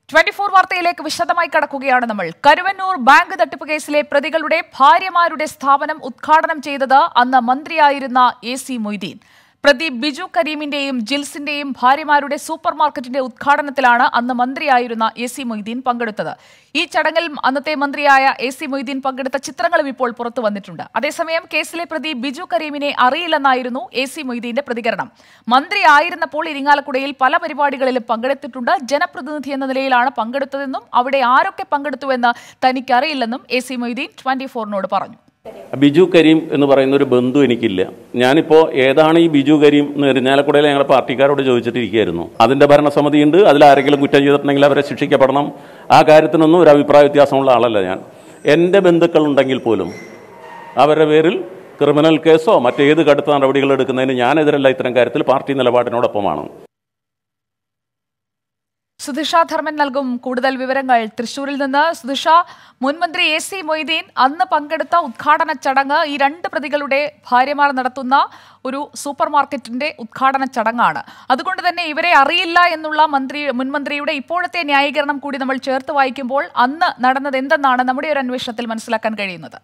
Twenty four വാർത്തയിലേക്ക് വിശദമായി കടക്കുകയാണ് നമ്മൾ കരുവന്നൂർ ബാങ്ക് തട്ടിപ്പ് കേസിലെ പ്രതികളുടെ ഭാര്യമാരുടെ സ്ഥാപനം ഉദ്ഘാടനം ചെയ്തത് അന്ന് മന്ത്രിയായിരുന്ന എ സി മൊയ്തീൻ പ്രതി ബിജു കരീമിന്റെയും ജിൽസിന്റെയും ഭാര്യമാരുടെ സൂപ്പർ മാർക്കറ്റിന്റെ ഉദ്ഘാടനത്തിലാണ് അന്ന് മന്ത്രിയായിരുന്ന എ സി മൊയ്തീൻ പങ്കെടുത്തത് ഈ ചടങ്ങിൽ അന്നത്തെ മന്ത്രിയായ എ സി മൊയ്തീൻ പങ്കെടുത്ത ചിത്രങ്ങളും ഇപ്പോൾ പുറത്തു വന്നിട്ടുണ്ട് അതേസമയം കേസിലെ പ്രതി ബിജു കരീമിനെ അറിയില്ലെന്നായിരുന്നു എ സി മൊയ്തീന്റെ പ്രതികരണം മന്ത്രി ആയിരുന്നപ്പോൾ ഇരിങ്ങാലക്കുടയിൽ പല പരിപാടികളിലും പങ്കെടുത്തിട്ടുണ്ട് ജനപ്രതിനിധി എന്ന നിലയിലാണ് പങ്കെടുത്തതെന്നും അവിടെ ആരൊക്കെ പങ്കെടുത്തുവെന്ന് തനിക്കറിയില്ലെന്നും എ സി മൊയ്തീൻ ട്വന്റി ഫോറിനോട് പറഞ്ഞു ബിജു കരീം എന്ന് പറയുന്ന ഒരു ബന്ധു എനിക്കില്ല ഞാനിപ്പോൾ ഏതാണ് ഈ ബിജു കരീം എന്ന് എരിഞ്ഞാലക്കുടയിൽ ഞങ്ങളുടെ പാർട്ടിക്കാരോട് ചോദിച്ചിട്ടിരിക്കുകയായിരുന്നു അതിന്റെ ഭരണസമിതിയുണ്ട് അതിൽ ആരെങ്കിലും കുറ്റം ചെയ്തിട്ടുണ്ടെങ്കിൽ അവരെ ശിക്ഷിക്കപ്പെടണം ആ കാര്യത്തിനൊന്നും ഒരു അഭിപ്രായ വ്യത്യാസമുള്ള ആളല്ല ഞാൻ എൻ്റെ ബന്ധുക്കളുണ്ടെങ്കിൽ പോലും അവരുടെ പേരിൽ ക്രിമിനൽ കേസോ മറ്റേത് കടുത്ത നടപടികൾ എടുക്കുന്നതിന് ഞാനെതിരല്ല ഇത്തരം കാര്യത്തിൽ പാർട്ടി നിലപാടിനോടൊപ്പമാണ് സുധിഷ ധർമ്മൻ നൽകും കൂടുതൽ വിവരങ്ങൾ തൃശൂരിൽ നിന്ന് സുധിഷ മുൻമന്ത്രി എ സി മൊയ്തീൻ അന്ന് പങ്കെടുത്ത ഉദ്ഘാടന ചടങ്ങ് ഈ രണ്ട് പ്രതികളുടെ ഭാര്യമാർ നടത്തുന്ന ഒരു സൂപ്പർ മാർക്കറ്റിന്റെ ഉദ്ഘാടന ചടങ്ങാണ് അതുകൊണ്ട് തന്നെ ഇവരെ അറിയില്ല എന്നുള്ള മന്ത്രി മുൻമന്ത്രിയുടെ ഇപ്പോഴത്തെ ന്യായീകരണം കൂടി നമ്മൾ ചേർത്ത് വായിക്കുമ്പോൾ അന്ന് നടന്നത് എന്തെന്നാണ് നമ്മുടെ ഒരു അന്വേഷണത്തിൽ മനസ്സിലാക്കാൻ കഴിയുന്നത്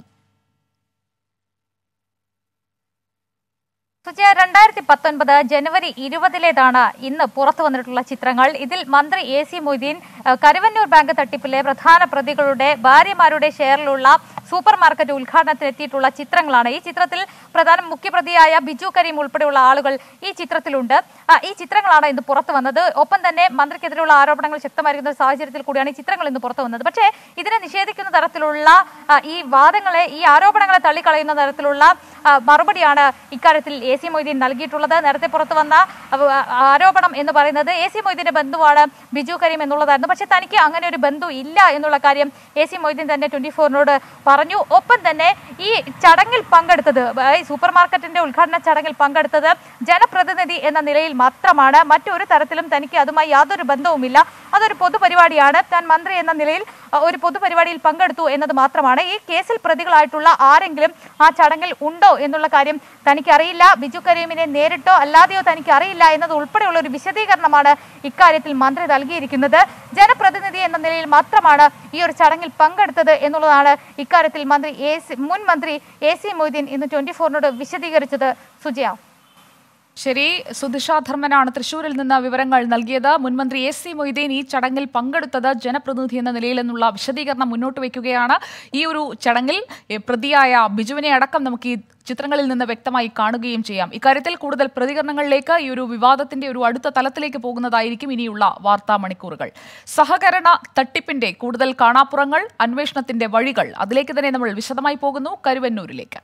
സുജയ രണ്ടായിരത്തി പത്തൊൻപത് ജനുവരി ഇരുപതിലേതാണ് ഇന്ന് പുറത്തു വന്നിട്ടുള്ള ചിത്രങ്ങൾ ഇതിൽ മന്ത്രി എ സി മൊയ്തീൻ ഏഹ്, കരുവന്നൂർ ബാങ്ക് തട്ടിപ്പിലെ പ്രധാന പ്രതികളുടെ ഭാര്യമാരുടെ ഷെയറിലുള്ള സൂപ്പർ മാർക്കറ്റ് ഉദ്ഘാടനത്തിനെത്തിയിട്ടുള്ള ചിത്രങ്ങളാണ് ഈ ചിത്രത്തിൽ പ്രധാന മുഖ്യപ്രതിയായ ബിജു കരീം ഉൾപ്പെടെയുള്ള ആളുകൾ ഈ ചിത്രത്തിലുണ്ട് ആ, ഈ ചിത്രങ്ങളാണ് ഇന്ന് പുറത്തു വന്നത് ഒപ്പം തന്നെ മന്ത്രിക്കെതിരെയുള്ള ആരോപണങ്ങൾ ശക്തമായിരിക്കുന്ന ഒരു സാഹചര്യത്തിൽ കൂടിയാണ് ഈ ചിത്രങ്ങൾ ഇന്ന് പുറത്തു വന്നത് പക്ഷേ ഇതിനെ നിഷേധിക്കുന്ന തരത്തിലുള്ള ആ, ഈ വാദങ്ങളെ ഈ ആരോപണങ്ങളെ തള്ളിക്കളയുന്ന തരത്തിലുള്ള ആ, മറുപടിയാണ് ഇക്കാര്യത്തിൽ എ സി മൊയ്തീൻ നൽകിയിട്ടുള്ളത് നേരത്തെ പുറത്തു വന്ന അവ- ആരോപണം എന്ന് പറയുന്നത് എ സി മൊയ്തീന്റെ ബന്ധുവാണ് ബിജു കരീം എന്നുള്ളതായിരുന്നു പക്ഷേ തനിക്ക് അങ്ങനെ ഒരു ബന്ധു ഇല്ല എന്നുള്ള കാര്യം എ സി മൊയ്തീൻ തന്നെ ട്വന്റി ഫോറിനോട് പറഞ്ഞു ഒപ്പം തന്നെ ഈ ചടങ്ങിൽ പങ്കെടുത്തത് ഈ സൂപ്പർ മാർക്കറ്റിന്റെ ഉദ്ഘാടന ചടങ്ങിൽ പങ്കെടുത്തത് ജനപ്രതിനിധി എന്ന നിലയിൽ മാത്രമാണ് മറ്റൊരു തരത്തിലും തനിക്ക് അതുമായി യാതൊരു ബന്ധവുമില്ല അതൊരു പൊതുപരിപാടിയാണ് താൻ മന്ത്രി എന്ന നിലയിൽ അ, ഒരു പൊതുപരിപാടിയിൽ പങ്കെടുത്തു എന്നത് മാത്രമാണ് ഈ കേസിൽ പ്രതികളായിട്ടുള്ള ആരെങ്കിലും ആ ചടങ്ങിൽ ഉണ്ടോ എന്നുള്ള കാര്യം തനിക്കറിയില്ല ബിജു കരീമിനെ നേരിട്ടോ അല്ലാതെയോ തനിക്ക് അറിയില്ല എന്നത് ഉൾപ്പെടെയുള്ള ഒരു വിശദീകരണമാണ് ഇക്കാര്യത്തിൽ മന്ത്രി നൽകിയിരിക്കുന്നത് ജനപ്രതിനിധി എന്ന നിലയിൽ മാത്രമാണ് ഈ ഒരു ചടങ്ങിൽ പങ്കെടുത്തത് എന്നുള്ളതാണ് ഇക്കാര്യത്തിൽ മന്ത്രി എ സി മുൻ മന്ത്രി എ സി മൊയ്തീൻ ഇന്ന് ട്വന്റി ഫോറിനോട് വിശദീകരിച്ചത് സുജയ ശരി സുധിഷ ധർമ്മനാണ് തൃശൂരിൽ നിന്ന് വിവരങ്ങൾ നൽകിയത് മുൻമന്ത്രി എ സി മൊയ്തീൻ ഈ ചടങ്ങിൽ പങ്കെടുത്തത് ജനപ്രതിനിധി എന്ന നിലയിൽ എന്നുള്ള വിശദീകരണം മുന്നോട്ട് വയ്ക്കുകയാണ് ഈ ഒരു ചടങ്ങിൽ എ, പ്രതിയായ ബിജുവിനെ അടക്കം നമുക്ക് ഈ ചിത്രങ്ങളിൽ നിന്ന് വ്യക്തമായി കാണുകയും ചെയ്യാം ഇക്കാര്യത്തിൽ കൂടുതൽ പ്രതികരണങ്ങളിലേക്ക് ഈ ഒരു വിവാദത്തിന്റെ ഒരു അടുത്ത തലത്തിലേക്ക് പോകുന്നതായിരിക്കും ഇനിയുള്ള വാർത്താ മണിക്കൂറുകൾ സഹകരണ തട്ടിപ്പിന്റെ കൂടുതൽ കാണാപ്പുറങ്ങൾ അന്വേഷണത്തിന്റെ വഴികൾ അതിലേക്ക് തന്നെ നമ്മൾ വിശദമായി പോകുന്നു കരുവന്നൂരിലേക്ക്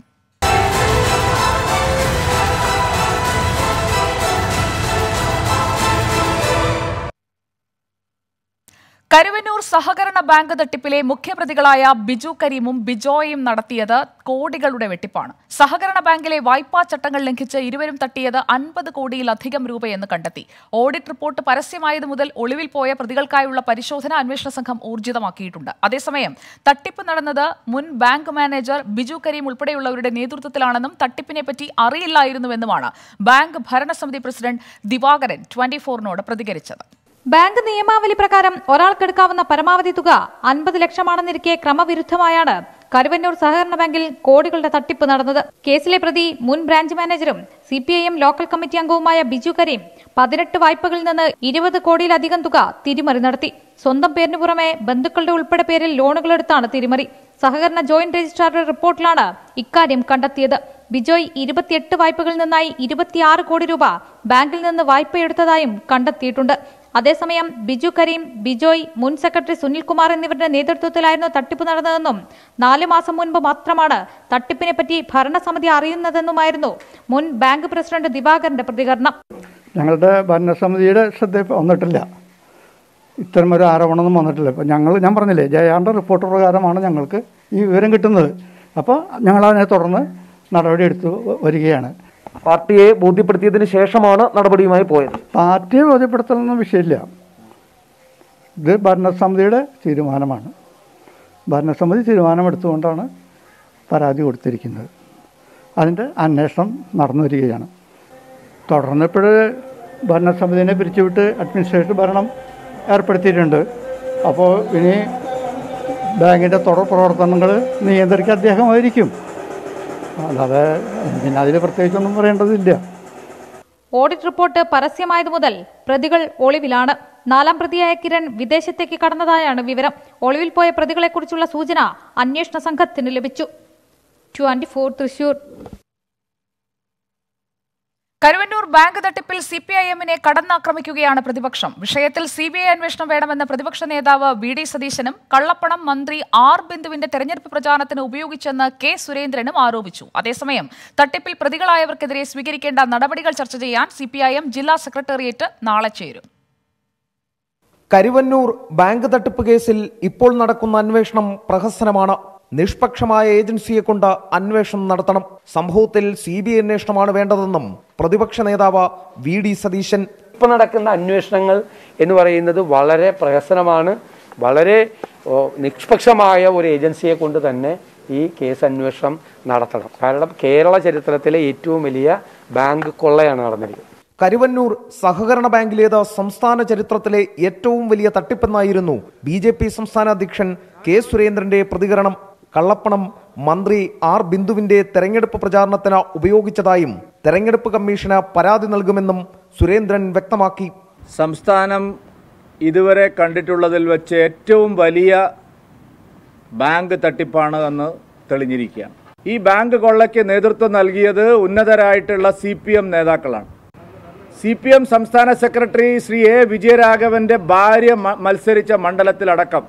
കരുവന്നൂർ സഹകരണ ബാങ്ക് തട്ടിപ്പിലെ മുഖ്യപ്രതികളായ ബിജു കരീമും ബിജോയും നടത്തിയത് കോടികളുടെ വെട്ടിപ്പാണ് സഹകരണ ബാങ്കിലെ വായ്പാ ചട്ടങ്ങൾ ലംഘിച്ച് ഇരുവരും തട്ടിയത് അൻപത് കോടിയിലധികം രൂപയെന്ന് കണ്ടെത്തി ഓഡിറ്റ് റിപ്പോർട്ട് പരസ്യമായത് മുതൽ ഒളിവിൽ പോയ പ്രതികൾക്കായുള്ള പരിശോധന അന്വേഷണ സംഘം ഊർജിതമാക്കിയിട്ടുണ്ട് അതേസമയം തട്ടിപ്പ് നടന്നത് മുൻ ബാങ്ക് മാനേജർ ബിജു കരീം ഉൾപ്പെടെയുള്ളവരുടെ നേതൃത്വത്തിലാണെന്നും തട്ടിപ്പിനെ പറ്റി അറിയില്ലായിരുന്നുവെന്നുമാണ് ബാങ്ക് ഭരണസമിതി പ്രസിഡന്റ് ദിവാകരൻ ട്വന്റി ഫോറിനോട് പ്രതികരിച്ചത് ബാങ്ക് നിയമാവലി പ്രകാരം ഒരാൾക്കെടുക്കാവുന്ന പരമാവധി തുക അൻപത് ലക്ഷമാണെന്നിരിക്കെ ക്രമവിരുദ്ധമായാണ് കരുവന്നൂർ സഹകരണ ബാങ്കിൽ കോടികളുടെ തട്ടിപ്പ് നടന്നത് കേസിലെ പ്രതി മുൻ ബ്രാഞ്ച് മാനേജറും C P I M local committee അംഗവുമായ ബിജു കരീം പതിനെട്ട് വായ്പകളിൽ നിന്ന് ഇരുപത് കോടിയിലധികം തുക തിരിമറി നടത്തി സ്വന്തം പേരിന് പുറമെ ബന്ധുക്കളുടെ ഉൾപ്പെടെ പേരിൽ ലോണുകളെടുത്താണ് തിരിമറി സഹകരണ ജോയിന്റ് രജിസ്ട്രാറുടെ റിപ്പോർട്ടിലാണ് ഇക്കാര്യം കണ്ടെത്തിയത് ബിജോയ് ഇരുപത്തിയെട്ട് വായ്പകളിൽ നിന്നായി ഇരുപത്തിയാറ് കോടി രൂപ ബാങ്കിൽ നിന്ന് വായ്പയെടുത്തതായും കണ്ടെത്തിയിട്ടുണ്ട് അതേസമയം ബിജു കരീം ബിജോയ് മുൻ സെക്രട്ടറി സുനിൽകുമാർ എന്നിവരുടെ നേതൃത്വത്തിലായിരുന്നു തട്ടിപ്പ് നടന്നതെന്നും നാല് മാസം മുൻപ് മാത്രമാണ് തട്ടിപ്പിനെ പറ്റി ഭരണസമിതി അറിയുന്നതെന്നുമായിരുന്നു മുൻ ബാങ്ക് പ്രസിഡന്റ് ദിവാകരന്റെ പ്രതികരണം ഞങ്ങളുടെ ഭരണസമിതിയുടെ ശ്രദ്ധ വന്നിട്ടില്ല ഇത്തരം ഒരു ആരോപണമൊന്നും വന്നിട്ടില്ല ഇപ്പോൾ ഞങ്ങൾ ഞാൻ പറഞ്ഞില്ലേ ജയാന്റെ റിപ്പോർട്ട് പ്രകാരമാണ് ഞങ്ങൾക്ക് ഈ വിവരം കിട്ടുന്നത് അപ്പോൾ ഞങ്ങൾ അതിനെ തുടർന്ന് നടപടിയെടുത്തു വരികയാണ് പാർട്ടിയെ ബോധ്യപ്പെടുത്തിയതിന് ശേഷമാണ് നടപടിയുമായി പോയത് പാർട്ടിയെ ബോധ്യപ്പെടുത്തലൊന്നും വിഷയമില്ല ഇത് ഭരണസമിതിയുടെ തീരുമാനമാണ് ഭരണസമിതി തീരുമാനമെടുത്തുകൊണ്ടാണ് പരാതി കൊടുത്തിരിക്കുന്നത് അതിൻ്റെ അന്വേഷണം നടന്നു വരികയാണ് തുടർന്ന് ഇപ്പോൾ ഭരണസമിതിനെ പിരിച്ചുവിട്ട് അഡ്മിനിസ്ട്രേറ്റീവ് ഭരണം ഏർപ്പെടുത്തിയിട്ടുണ്ട് അപ്പോൾ ഇനി ബാങ്കിൻ്റെ തുടർ പ്രവർത്തനങ്ങൾ നിയന്ത്രിക്കുക അദ്ദേഹമായിരിക്കും അല്ലാതെ പിന്നെ അതിൽ പ്രത്യേകിച്ചൊന്നും പറയേണ്ടതില്ല ഓഡിറ്റ് റിപ്പോർട്ട് പരസ്യമായതു മുതൽ പ്രതികൾ ഒളിവിലാണ് നാലാം പ്രതിയായ കിരൺ വിദേശത്തേക്ക് കടന്നതായാണ് വിവരം ഒളിവിൽ പോയ പ്രതികളെക്കുറിച്ചുള്ള സൂചന അന്വേഷണ സംഘത്തിന് ലഭിച്ചു twenty four Thrissur Karuvannur bank തട്ടിപ്പിൽ സി പി ഐ എമ്മിനെ കടന്നാക്രമിക്കുകയാണ് പ്രതിപക്ഷം വിഷയത്തിൽ സി ബി ഐ അന്വേഷണം വേണമെന്ന പ്രതിപക്ഷ നേതാവ് വി ഡി സതീശനും കള്ളപ്പണം മന്ത്രി ആർ ബിന്ദുവിന്റെ തെരഞ്ഞെടുപ്പ് പ്രചാരണത്തിന് ഉപയോഗിച്ചെന്ന് കെ സുരേന്ദ്രനും ആരോപിച്ചു അതേസമയം തട്ടിപ്പിൽ പ്രതികളായവർക്കെതിരെ സ്വീകരിക്കേണ്ട നടപടികൾ ചർച്ച ചെയ്യാൻ സി ജില്ലാ സെക്രട്ടേറിയറ്റ് നാളെ ചേരും കരുവന്നൂർ ബാങ്ക് തട്ടിപ്പ് കേസിൽ ഇപ്പോൾ നടക്കുന്ന അന്വേഷണം പ്രഹസനമാണ് നിഷ്പക്ഷമായ ഏജൻസിയെ കൊണ്ട് അന്വേഷണം നടത്തണം സംഭവത്തിൽ സി ബി ഐ അന്വേഷണമാണ് വേണ്ടതെന്നും പ്രതിപക്ഷ നേതാവ് വി ഡി സതീശൻ ഇപ്പം നടക്കുന്ന അന്വേഷണങ്ങൾ എന്ന് പറയുന്നത് വളരെ പ്രഹസനമാണ് വളരെ ഓ, നിഷ്പക്ഷമായ ഒരു ഏജൻസിയെ കൊണ്ട് തന്നെ ഈ കേസ് അന്വേഷണം നടത്തണം കാരണം കേരള ചരിത്രത്തിലെ ഏറ്റവും വലിയ ബാങ്ക് കൊള്ളയാണ് നടന്നിരിക്കുന്നത് കരുവന്നൂർ സഹകരണ ബാങ്കിലേത് സംസ്ഥാന ചരിത്രത്തിലെ ഏറ്റവും വലിയ തട്ടിപ്പെന്നായിരുന്നു ബി ജെ പി സംസ്ഥാന അധ്യക്ഷൻ കെ സുരേന്ദ്രന്റെ പ്രതികരണം കള്ളപ്പണം മന്ത്രി ആർ ബിന്ദുവിന്റെ തെരഞ്ഞെടുപ്പ് പ്രചാരണത്തിന് ഉപയോഗിച്ചതായും തെരഞ്ഞെടുപ്പ് കമ്മീഷന് പരാതി നൽകുമെന്നും സുരേന്ദ്രൻ വ്യക്തമാക്കി സംസ്ഥാനം ഇതുവരെ കണ്ടിട്ടുള്ളതിൽ വെച്ച് ഏറ്റവും വലിയ ബാങ്ക് തട്ടിപ്പാണ് എന്ന് തെളിഞ്ഞിരിക്കുകയാണ് ഈ ബാങ്ക് കൊള്ളയ്ക്ക് നേതൃത്വം നൽകിയത് ഉന്നതരായിട്ടുള്ള സി പി എം നേതാക്കളാണ് സി പി എം സംസ്ഥാന സെക്രട്ടറി ശ്രീ എ വിജയരാഘവന്റെ ഭാര്യ മ- മത്സരിച്ച മണ്ഡലത്തിലടക്കം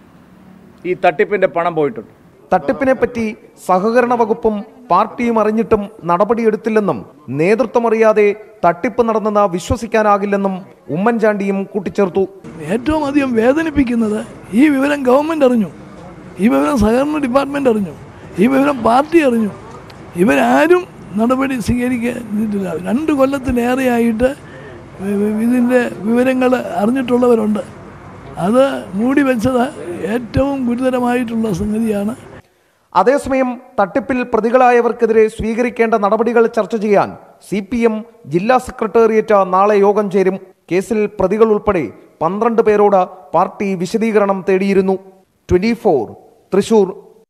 ഈ തട്ടിപ്പിന്റെ പണം പോയിട്ടുണ്ട് തട്ടിപ്പിനെപ്പറ്റി സഹകരണ വകുപ്പും പാർട്ടിയും അറിഞ്ഞിട്ടും നടപടിയെടുത്തില്ലെന്നും നേതൃത്വമറിയാതെ തട്ടിപ്പ് നടന്നെന്ന് വിശ്വസിക്കാനാകില്ലെന്നും ഉമ്മൻചാണ്ടിയും കൂട്ടിച്ചേർത്തു ഏറ്റവും അധികം വേദനിപ്പിക്കുന്നത് ഈ വിവരം ഗവൺമെൻറ് അറിഞ്ഞു ഈ വിവരം സഹകരണ ഡിപ്പാർട്ട്മെൻ്റ് അറിഞ്ഞു ഈ വിവരം പാർട്ടി അറിഞ്ഞു ഇവരാരും നടപടി സ്വീകരിക്കുന്നില്ല രണ്ട് കൊല്ലത്തിലേറെയായിട്ട് ഇതിൻ്റെ വിവരങ്ങൾ അറിഞ്ഞിട്ടുള്ളവരുണ്ട് അത് മൂടി വെച്ചത് ഏറ്റവും ഗുരുതരമായിട്ടുള്ള സംഗതിയാണ് അതേസമയം തട്ടിപ്പിൽ പ്രതികളായവർക്കെതിരെ സ്വീകരിക്കേണ്ട നടപടികൾ ചർച്ച ചെയ്യാൻ സി പി എം ജില്ലാ സെക്രട്ടേറിയറ്റ് നാളെ യോഗം ചേരും കേസിൽ പ്രതികൾ ഉൾപ്പെടെ പന്ത്രണ്ട് പേരോട് പാർട്ടി വിശദീകരണം തേടിയിരുന്നു twenty four Thrissur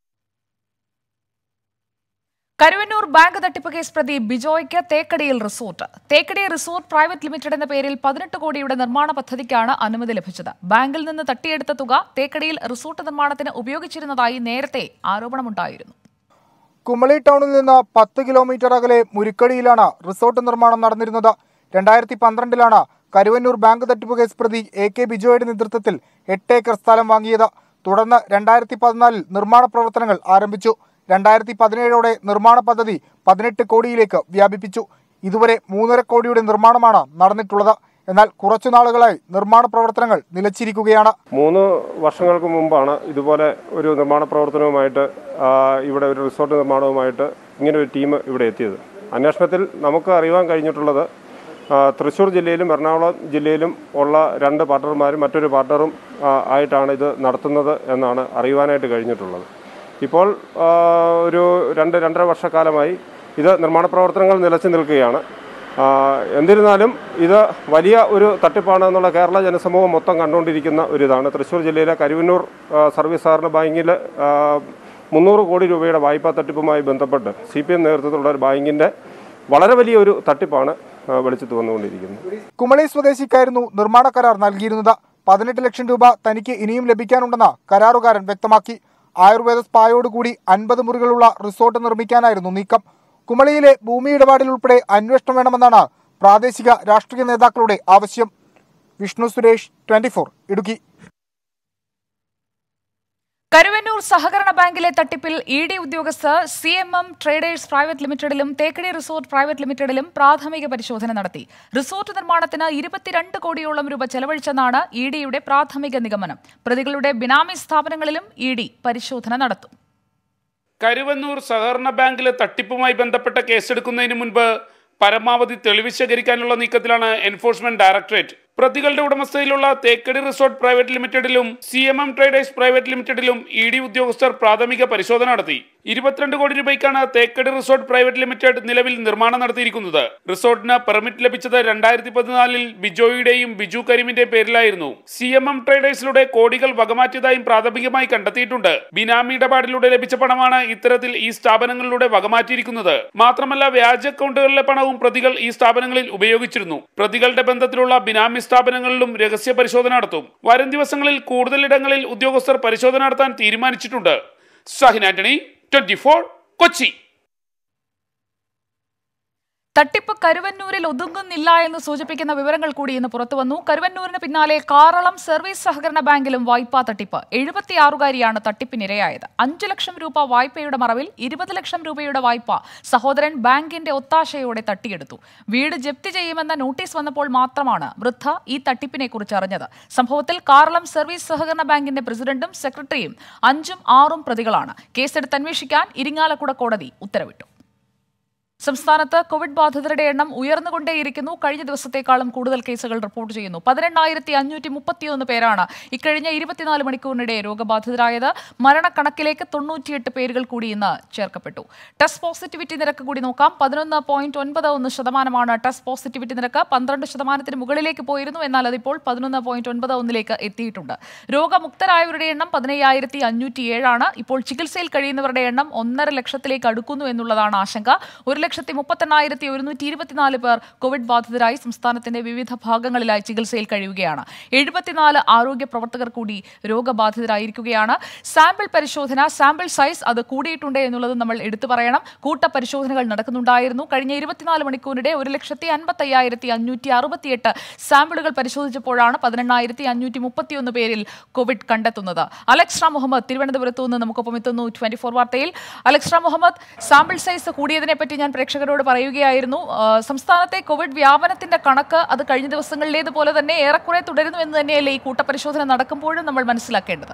Karuvannur bank തട്ടിപ്പ് കേസ് പ്രതി ബിജോയ്ക്ക് തേക്കടിയിൽ resort Thekkady resort private limited എന്ന പേരിൽ പതിനെട്ട് കോടിയുടെ നിർമ്മാണ പദ്ധതിക്കാണ് അനുമതി ലഭിച്ചത് ബാങ്കിൽ നിന്ന് തട്ടിയെടുത്ത തുക തേക്കടിയിൽ റിസോർട്ട് നിർമ്മാണത്തിന് ഉപയോഗിച്ചിരുന്നതായി നേരത്തെ ആരോപണമുണ്ടായിരുന്നു കുമളി ടൗണിൽ നിന്ന് പത്ത് കിലോമീറ്റർ അകലെ മുരിക്കടിയിലാണ് റിസോർട്ട് നിർമ്മാണം നടന്നിരുന്നത് രണ്ടായിരത്തി പന്ത്രണ്ടിലാണ് കരുവന്നൂർ ബാങ്ക് തട്ടിപ്പ് കേസ് പ്രതി എ കെ ബിജോയുടെ നേതൃത്വത്തിൽ എട്ട് ഏക്കർ സ്ഥലം വാങ്ങിയത് തുടർന്ന് രണ്ടായിരത്തി പതിനാലിൽ നിർമ്മാണ പ്രവർത്തനങ്ങൾ ആരംഭിച്ചു രണ്ടായിരത്തി പതിനേഴോടെ നിർമ്മാണ പദ്ധതി പതിനെട്ട് കോടിയിലേക്ക് വ്യാപിപ്പിച്ചു ഇതുവരെ മൂന്നര കോടിയുടെ നിർമ്മാണമാണ് നടന്നിട്ടുള്ളത് എന്നാൽ കുറച്ചു നാളുകളായി നിർമ്മാണ പ്രവർത്തനങ്ങൾ നിലച്ചിരിക്കുകയാണ് മൂന്ന് വർഷങ്ങൾക്ക് മുമ്പാണ് ഇതുപോലെ ഒരു നിർമ്മാണ പ്രവർത്തനവുമായിട്ട് ആ, ഇവിടെ ഒരു റിസോർട്ട് നിർമ്മാണവുമായിട്ട് ഇങ്ങനെ ഒരു ടീം ഇവിടെ എത്തിയത് അന്വേഷണത്തിൽ നമുക്ക് അറിയാൻ കഴിഞ്ഞിട്ടുള്ളത് ആ, തൃശ്ശൂർ ജില്ലയിലും എറണാകുളം ജില്ലയിലും ഉള്ള രണ്ട് പാർട്ണർമാരും മറ്റൊരു പാർട്ണറും ആ, ആയിട്ടാണ് ഇത് നടത്തുന്നത് എന്നാണ് അറിയുവാനായിട്ട് കഴിഞ്ഞിട്ടുള്ളത് ഇപ്പോൾ ആ, ഒരു രണ്ട് രണ്ടര വർഷക്കാലമായി ഇത് നിർമ്മാണ പ്രവർത്തനങ്ങൾ നിലച്ചു നിൽക്കുകയാണ് ആ, എന്നിരുന്നാലും ഇത് വലിയ ഒരു തട്ടിപ്പാണ് എന്നുള്ള കേരള ജനസമൂഹം മൊത്തം കണ്ടുകൊണ്ടിരിക്കുന്ന ഒരു ഇതാണ് തൃശ്ശൂർ ജില്ലയിലെ കരുവന്നൂർ ആ, സർവീസ് സഹകരണ ബാങ്കിൽ ആ, മുന്നൂറ് കോടി രൂപയുടെ വായ്പാ തട്ടിപ്പുമായി ബന്ധപ്പെട്ട് സി പി എം നേതൃത്വത്തിലുള്ള ഒരു ബാങ്കിൻ്റെ വളരെ വലിയ ഒരു തട്ടിപ്പാണ് ആ, വെളിച്ചത്ത് വന്നുകൊണ്ടിരിക്കുന്നത് കുമളി സ്വദേശിക്കായിരുന്നു നിർമ്മാണ കരാർ നൽകിയിരുന്നത് പതിനെട്ട് ലക്ഷം രൂപ തനിക്ക് ഇനിയും ലഭിക്കാനുണ്ടെന്ന് കരാറുകാരൻ വ്യക്തമാക്കി ആയുർവേദ സ്പായോടുകൂടി അൻപത് മുറികളുള്ള റിസോർട്ട് നിർമ്മിക്കാനായിരുന്നു നീക്കം കുമളിയിലെ ഭൂമി ഇടപാടിൽ ഉൾപ്പെടെ അന്വേഷണം വേണമെന്നാണ് പ്രാദേശിക രാഷ്ട്രീയ നേതാക്കളുടെ ആവശ്യം വിഷ്ണു സുരേഷ് ട്വന്റി ഇടുക്കി കരുവന്നൂർ സഹകരണ ബാങ്കിലെ തട്ടിപ്പിൽ ഇ ഡി ഉദ്യോഗസ്ഥർ C M M traders private ലിമിറ്റഡിലും തേക്കടി റിസോർട്ട് പ്രൈവറ്റ് ലിമിറ്റഡിലും പ്രാഥമിക പരിശോധന നടത്തി റിസോർട്ട് നിർമ്മാണത്തിന് ഇരുപത്തിരണ്ട് കോടിയോളം രൂപ ചെലവഴിച്ചെന്നാണ് ഇ ഡിയുടെ പ്രാഥമിക നിഗമനം പ്രതികളുടെ ബിനാമി സ്ഥാപനങ്ങളിലും ഇ ഡി പരിശോധന നടത്തും കരുവന്നൂർ സഹകരണ ബാങ്കിലെ തട്ടിപ്പുമായി ബന്ധപ്പെട്ട കേസെടുക്കുന്നതിന് മുൻപ് പരമാവധി തെളിവ് ശേഖരിക്കാനുള്ള നീക്കത്തിലാണ് എൻഫോഴ്സ്മെന്റ് ഡയറക്ടറേറ്റ് പ്രതികളുടെ ഉടമസ്ഥതയിലുള്ള തേക്കടി റിസോർട്ട് പ്രൈവറ്റ് ലിമിറ്റഡിലും C M M traders private ലിമിറ്റഡിലും ഇ ഡി ഉദ്യോഗസ്ഥർ പ്രാഥമിക പരിശോധന നടത്തി ഇരുപത്തിരണ്ട് കോടി രൂപയ്ക്കാണ് തേക്കടി റിസോർട്ട് പ്രൈവറ്റ് ലിമിറ്റഡ് നിലവിൽ നിർമ്മാണം നടത്തിയിരിക്കുന്നത് റിസോർട്ടിന് പെർമിറ്റ് ലഭിച്ചത് രണ്ടായിരത്തി പതിനാലിൽ ബിജോയുടെയും ബിജു കരീമിന്റെ പേരിലായിരുന്നു സി എം എം ട്രേഡേഴ്സിലൂടെ കോടികൾ വകമാറ്റിയതായും പ്രാഥമികമായി കണ്ടെത്തിയിട്ടുണ്ട് ബിനാമി ഇടപാടിലൂടെ ലഭിച്ച പണമാണ് ഇത്തരത്തിൽ ഈ സ്ഥാപനങ്ങളിലൂടെ വകമാറ്റിയിരിക്കുന്നത് മാത്രമല്ല വ്യാജ അക്കൗണ്ടുകളിലെ പണവും പ്രതികൾ ഈ സ്ഥാപനങ്ങളിൽ ഉപയോഗിച്ചിരുന്നു പ്രതികളുടെ ബന്ധത്തിലുള്ള ബിനാമി സ്ഥാപനങ്ങളിലും രഹസ്യ പരിശോധന നടത്തും വരും ദിവസങ്ങളിൽ കൂടുതൽ ഇടങ്ങളിൽ ഉദ്യോഗസ്ഥർ പരിശോധന നടത്താൻ തീരുമാനിച്ചിട്ടുണ്ട് ഷാഹിൻ ആന്റണി ട്വന്റി കൊച്ചി തട്ടിപ്പ് കരുവന്നൂരിൽ ഒതുങ്ങുന്നില്ല എന്ന് സൂചിപ്പിക്കുന്ന വിവരങ്ങൾ കൂടി ഇന്ന് പുറത്തുവന്നു കരുവന്നൂരിന് പിന്നാലെ കാറളം സർവീസ് സഹകരണ ബാങ്കിലും വായ്പാ തട്ടിപ്പ് എഴുപത്തിയാറുകാരിയാണ് തട്ടിപ്പിനിരയായത് അഞ്ചു ലക്ഷം രൂപ വായ്പയുടെ മറവിൽ ഇരുപത് ലക്ഷം രൂപയുടെ വായ്പ സഹോദരൻ ബാങ്കിന്റെ ഒത്താശയോടെ തട്ടിയെടുത്തു വീട് ജപ്തി ചെയ്യുമെന്ന നോട്ടീസ് വന്നപ്പോൾ മാത്രമാണ് വൃദ്ധ ഈ തട്ടിപ്പിനെ കുറിച്ച് അറിഞ്ഞത് സംഭവത്തിൽ കാറളം സർവീസ് സഹകരണ ബാങ്കിന്റെ പ്രസിഡന്റും സെക്രട്ടറിയും അഞ്ചും ആറും പ്രതികളാണ് കേസെടുത്ത് അന്വേഷിക്കാൻ ഇരിങ്ങാലക്കുട കോടതി ഉത്തരവിട്ടു സംസ്ഥാനത്ത് കോവിഡ് ബാധിതരുടെ എണ്ണം ഉയർന്നുകൊണ്ടേയിരിക്കുന്നു കഴിഞ്ഞ ദിവസത്തേക്കാളും കൂടുതൽ കേസുകൾ റിപ്പോർട്ട് ചെയ്യുന്നു പതിനെണ്ണായിരത്തി അഞ്ഞൂറ്റി മുപ്പത്തിയൊന്ന് പേരാണ് ഇക്കഴിഞ്ഞ ഇരുപത്തിനാല് മണിക്കൂറിനിടെ രോഗബാധിതരായത് മരണക്കണക്കിലേക്ക് തൊണ്ണൂറ്റിയെട്ട് പേരുകൾ കൂടി ഇന്ന് ചേർക്കപ്പെട്ടു ടെസ്റ്റ് പോസിറ്റിവിറ്റി നിരക്ക് കൂടി നോക്കാം പതിനൊന്ന് പോയിന്റ് ഒൻപത് ഒന്ന് ശതമാനമാണ് ടെസ്റ്റ് പോസിറ്റിവിറ്റി നിരക്ക് പന്ത്രണ്ട് ശതമാനത്തിന് മുകളിലേക്ക് പോയിരുന്നു എന്നാൽ അതിപ്പോൾ പതിനൊന്ന് പോയിന്റ് ഒൻപത് ഒന്നിലേക്ക് എത്തിയിട്ടുണ്ട് രോഗമുക്തരായവരുടെ എണ്ണം പതിനയ്യായിരത്തി അഞ്ഞൂറ്റി ഏഴാണ് ഇപ്പോൾ ചികിത്സയിൽ കഴിയുന്നവരുടെ എണ്ണം ഒന്നര ലക്ഷത്തിലേക്ക് അടുക്കുന്നു എന്നുള്ളതാണ് ആശങ്ക ഒരു ലക്ഷത്തി മുപ്പത്തെണ്ണായിരത്തി ഒരുന്നൂറ്റി ഇരുപത്തിനാല് പേർ കോവിഡ് ബാധിതരായി സംസ്ഥാനത്തിന്റെ വിവിധ ഭാഗങ്ങളിലായി ചികിത്സയിൽ കഴിയുകയാണ് എഴുപത്തിനാല് ആരോഗ്യ പ്രവർത്തകർ കൂടി രോഗബാധിതരായിരിക്കുകയാണ് സാമ്പിൾ പരിശോധന സാമ്പിൾ സൈസ് അത് കൂടിയിട്ടുണ്ട് എന്നുള്ളത് നമ്മൾ എടുത്തു പറയണം കൂട്ട പരിശോധനകൾ നടക്കുന്നുണ്ടായിരുന്നു കഴിഞ്ഞ ഇരുപത്തിനാല് മണിക്കൂറിനിടെ ഒരു ലക്ഷത്തി അൻപത്തി അയ്യായിരത്തി അഞ്ഞൂറ്റി അറുപത്തിയെട്ട് സാമ്പിളുകൾ പരിശോധിച്ചപ്പോഴാണ് പതിനെണ്ണായിരത്തി അഞ്ഞൂറ്റി മുപ്പത്തിയൊന്ന് പേരിൽ കോവിഡ് കണ്ടെത്തുന്നത് അലക്സ്ര മുഹമ്മദ് തിരുവനന്തപുരത്തു നിന്ന് നമുക്കൊപ്പം എത്തുന്നു ട്വന്റി ഫോർ വാർത്തയിൽ അലക്സ്ര മുഹമ്മദ് സാമ്പിൾ സൈസ് കൂടിയതിനെ പറ്റി ഞാൻ പ്രേക്ഷകരോട് പറയുകയായിരുന്നു ആ, സംസ്ഥാനത്തെ കോവിഡ് വ്യാപനത്തിന്റെ കണക്ക് അത് കഴിഞ്ഞ ദിവസങ്ങളിലേതുപോലെ തന്നെ ഏറെക്കുറെ തുടരുന്നു എന്ന് തന്നെയല്ലേ ഈ കൂട്ടപരിശോധന നടക്കുമ്പോഴും നമ്മൾ മനസ്സിലാക്കേണ്ടത്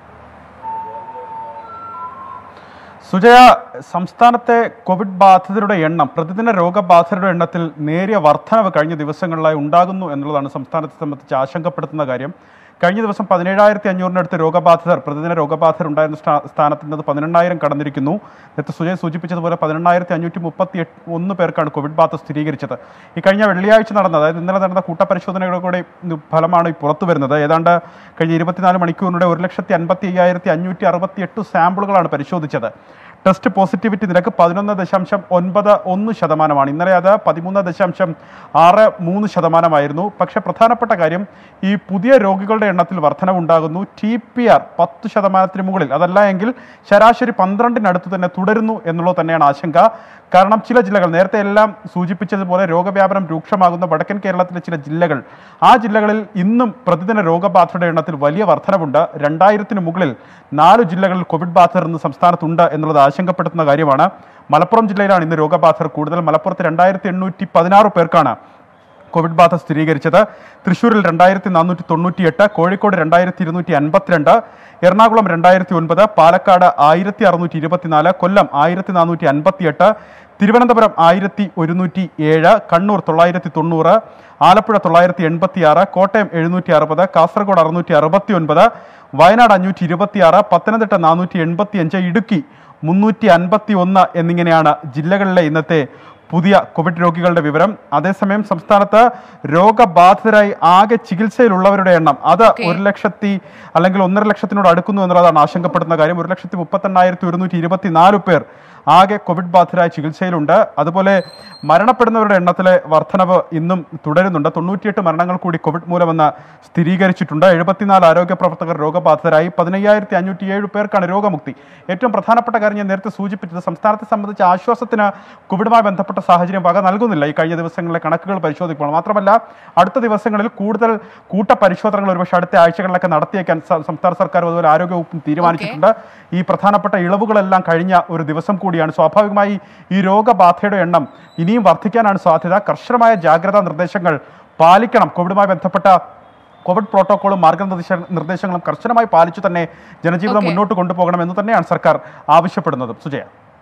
സുജയ സംസ്ഥാനത്തെ കോവിഡ് ബാധിതരുടെ എണ്ണം പ്രതിദിന രോഗബാധിതരുടെ എണ്ണത്തിൽ നേരിയ വർധനവ് കഴിഞ്ഞ ദിവസങ്ങളിലായി ഉണ്ടാകുന്നു എന്നുള്ളതാണ് സംസ്ഥാനത്തെ സംബന്ധിച്ച് ആശങ്കപ്പെടുത്തുന്ന കാര്യം കഴിഞ്ഞ ദിവസം പതിനേഴായിരത്തി അഞ്ഞൂറിനടുത്ത് രോഗബാധിതർ പ്രതിദിന രോഗബാധിതർ ഉണ്ടായിരുന്ന സ്ഥാ- സ്ഥാനത്ത് നിന്ന് പതിനെണ്ണായിരം കടന്നിരിക്കുന്നു നേരത്തെ സുജയ് സൂചിപ്പിച്ചതുപോലെ പതിനെണ്ണായിരത്തി അഞ്ഞൂറ്റി മുപ്പത്തി എട്ട് ഒന്ന് പേർക്കാണ് കോവിഡ് ബാധ സ്ഥിരീകരിച്ചത് ഈ കഴിഞ്ഞ വെള്ളിയാഴ്ച നടന്ന അതായത് ഇന്നലെ നടന്ന കൂട്ടപരിശോധനയുടെ കൂടെ ഫലമാണ് ഈ പുറത്തു വരുന്നത് ഏതാണ്ട് കഴിഞ്ഞ ഇരുപത്തിനാല് മണിക്കൂറിനിടെ ഒരു ലക്ഷത്തി അൻപത്തി അയ്യായിരത്തി അഞ്ഞൂറ്റി അറുപത്തി എട്ട് സാമ്പിളുകളാണ് പരിശോധിച്ചത് ടെസ്റ്റ് പോസിറ്റിവിറ്റി നിരക്ക് പതിനൊന്ന് ദശാംശം ഒൻപത് ഒന്ന് ശതമാനമാണ് ഇന്നലെ അത് പതിമൂന്ന് ദശാംശം ആറ് മൂന്ന് ശതമാനമായിരുന്നു പക്ഷേ പ്രധാനപ്പെട്ട കാര്യം ഈ പുതിയ രോഗികളുടെ എണ്ണത്തിൽ വർധനവുണ്ടാകുന്നു ടി പി ആർ പത്ത് ശതമാനത്തിന് മുകളിൽ അതല്ല എങ്കിൽ ശരാശരി പന്ത്രണ്ടിനടുത്ത് തന്നെ തുടരുന്നു എന്നുള്ളത് തന്നെയാണ് ആശങ്ക കാരണം ചില ജില്ലകൾ നേരത്തെ എല്ലാം സൂചിപ്പിച്ചതുപോലെ രോഗവ്യാപനം രൂക്ഷമാകുന്ന വടക്കൻ കേരളത്തിലെ ചില ജില്ലകൾ ആ ജില്ലകളിൽ ഇന്നും പ്രതിദിന രോഗബാധയുടെ എണ്ണത്തിൽ വലിയ വർധനവുണ്ട് രണ്ടായിരത്തിന് മുകളിൽ നാല് ജില്ലകളിൽ കോവിഡ് ബാധിതർ ഇന്ന് സംസ്ഥാനത്തുണ്ട് എന്നുള്ളത് ആശങ്കപ്പെടുത്തുന്ന കാര്യമാണ് മലപ്പുറം ജില്ലയിലാണ് ഇന്ന് രോഗബാധിതർ കൂടുതൽ മലപ്പുറത്ത് രണ്ടായിരത്തി എണ്ണൂറ്റി പതിനാറ് പേർക്കാണ് കോവിഡ് ബാധ സ്ഥിരീകരിച്ചത് തൃശ്ശൂരിൽ രണ്ടായിരത്തി നാനൂറ്റി തൊണ്ണൂറ്റിയെട്ട് കോഴിക്കോട് രണ്ടായിരത്തി ഇരുന്നൂറ്റി അൻപത്തിരണ്ട് എറണാകുളം രണ്ടായിരത്തി ഒൻപത് പാലക്കാട് ആയിരത്തി അറുന്നൂറ്റി ഇരുപത്തിനാല് കൊല്ലം ആയിരത്തി നാനൂറ്റി അൻപത്തിയെട്ട് തിരുവനന്തപുരം ആയിരത്തി ഒരുന്നൂറ്റി ഏഴ് കണ്ണൂർ തൊള്ളായിരത്തി തൊണ്ണൂറ് ആലപ്പുഴ തൊള്ളായിരത്തി എൺപത്തിയാറ് കോട്ടയം എഴുന്നൂറ്റി അറുപത് കാസർഗോഡ് അറുന്നൂറ്റി അറുപത്തി ഒൻപത് വയനാട് അഞ്ഞൂറ്റി ഇരുപത്തിയാറ് പത്തനംതിട്ട നാനൂറ്റി എൺപത്തി അഞ്ച് ഇടുക്കി മുന്നൂറ്റി അൻപത്തി ഒന്ന് എന്നിങ്ങനെയാണ് ജില്ലകളിലെ ഇന്നത്തെ പുതിയ കോവിഡ് രോഗികളുടെ വിവരം അതേസമയം സംസ്ഥാനത്ത് രോഗബാധിതരായി ആകെ ചികിത്സയിലുള്ളവരുടെ എണ്ണം അത് ഒരു ലക്ഷത്തി അല്ലെങ്കിൽ ഒന്നര ലക്ഷത്തിനോട് അടുക്കുന്നു എന്നുള്ളതാണ് ആശങ്കപ്പെടുന്ന കാര്യം ഒരു ലക്ഷത്തി മുപ്പത്തെണ്ണായിരത്തി ഒരുന്നൂറ്റി ഇരുപത്തിനാല് പേർ ആകെ കോവിഡ് ബാധിതരായി ചികിത്സയിലുണ്ട് അതുപോലെ മരണപ്പെടുന്നവരുടെ എണ്ണത്തിലെ വർധനവ് ഇന്നും തുടരുന്നുണ്ട് തൊണ്ണൂറ്റിയെട്ട് മരണങ്ങൾ കൂടി കോവിഡ് മൂലമെന്ന് സ്ഥിരീകരിച്ചിട്ടുണ്ട് എഴുപത്തിനാല് ആരോഗ്യ പ്രവർത്തകർ രോഗബാധിതരായി പതിനയ്യായിരത്തി അഞ്ഞൂറ്റി ഏഴ് പേർക്കാണ് രോഗമുക്തി ഏറ്റവും പ്രധാനപ്പെട്ട കാര്യം ഞാൻ നേരത്തെ സൂചിപ്പിച്ചത് സംസ്ഥാനത്തെ സംബന്ധിച്ച് ആശ്വാസത്തിന് കോവിഡുമായി ബന്ധപ്പെട്ട സാഹചര്യം വക നൽകുന്നില്ല ഈ കഴിഞ്ഞ ദിവസങ്ങളിലെ കണക്കുകൾ പരിശോധിക്കുമ്പോൾ മാത്രമല്ല അടുത്ത ദിവസങ്ങളിൽ കൂടുതൽ കൂട്ട പരിശോധനകൾ ഒരുപക്ഷെ അടുത്ത ആഴ്ചകളിലൊക്കെ നടത്തിയേക്കാൻ സ- സംസ്ഥാന സർക്കാരും അതുപോലെ ആരോഗ്യവകുപ്പും തീരുമാനിച്ചിട്ടുണ്ട് ഈ പ്രധാനപ്പെട്ട ഇളവുകളെല്ലാം കഴിഞ്ഞ ഒരു ദിവസം കൂടിയാണ് സ്വാഭാവികമായി ഈ രോഗബാധയുടെ എണ്ണം ഇനിയും വർദ്ധിക്കാനാണ് സാധ്യത കർശനമായ ജാഗ്രതാ നിർദ്ദേശങ്ങൾ പാലിക്കണം കോവിഡുമായി ബന്ധപ്പെട്ട കോവിഡ് പ്രോട്ടോക്കോളും മാർഗനിർദ്ദേശ നിർദ്ദേശങ്ങളും കർശനമായി പാലിച്ചു തന്നെ ജനജീവിതം Okay. മുന്നോട്ട് കൊണ്ടുപോകണം എന്ന് തന്നെയാണ് സർക്കാർ ആവശ്യപ്പെടുന്നത് സുജയ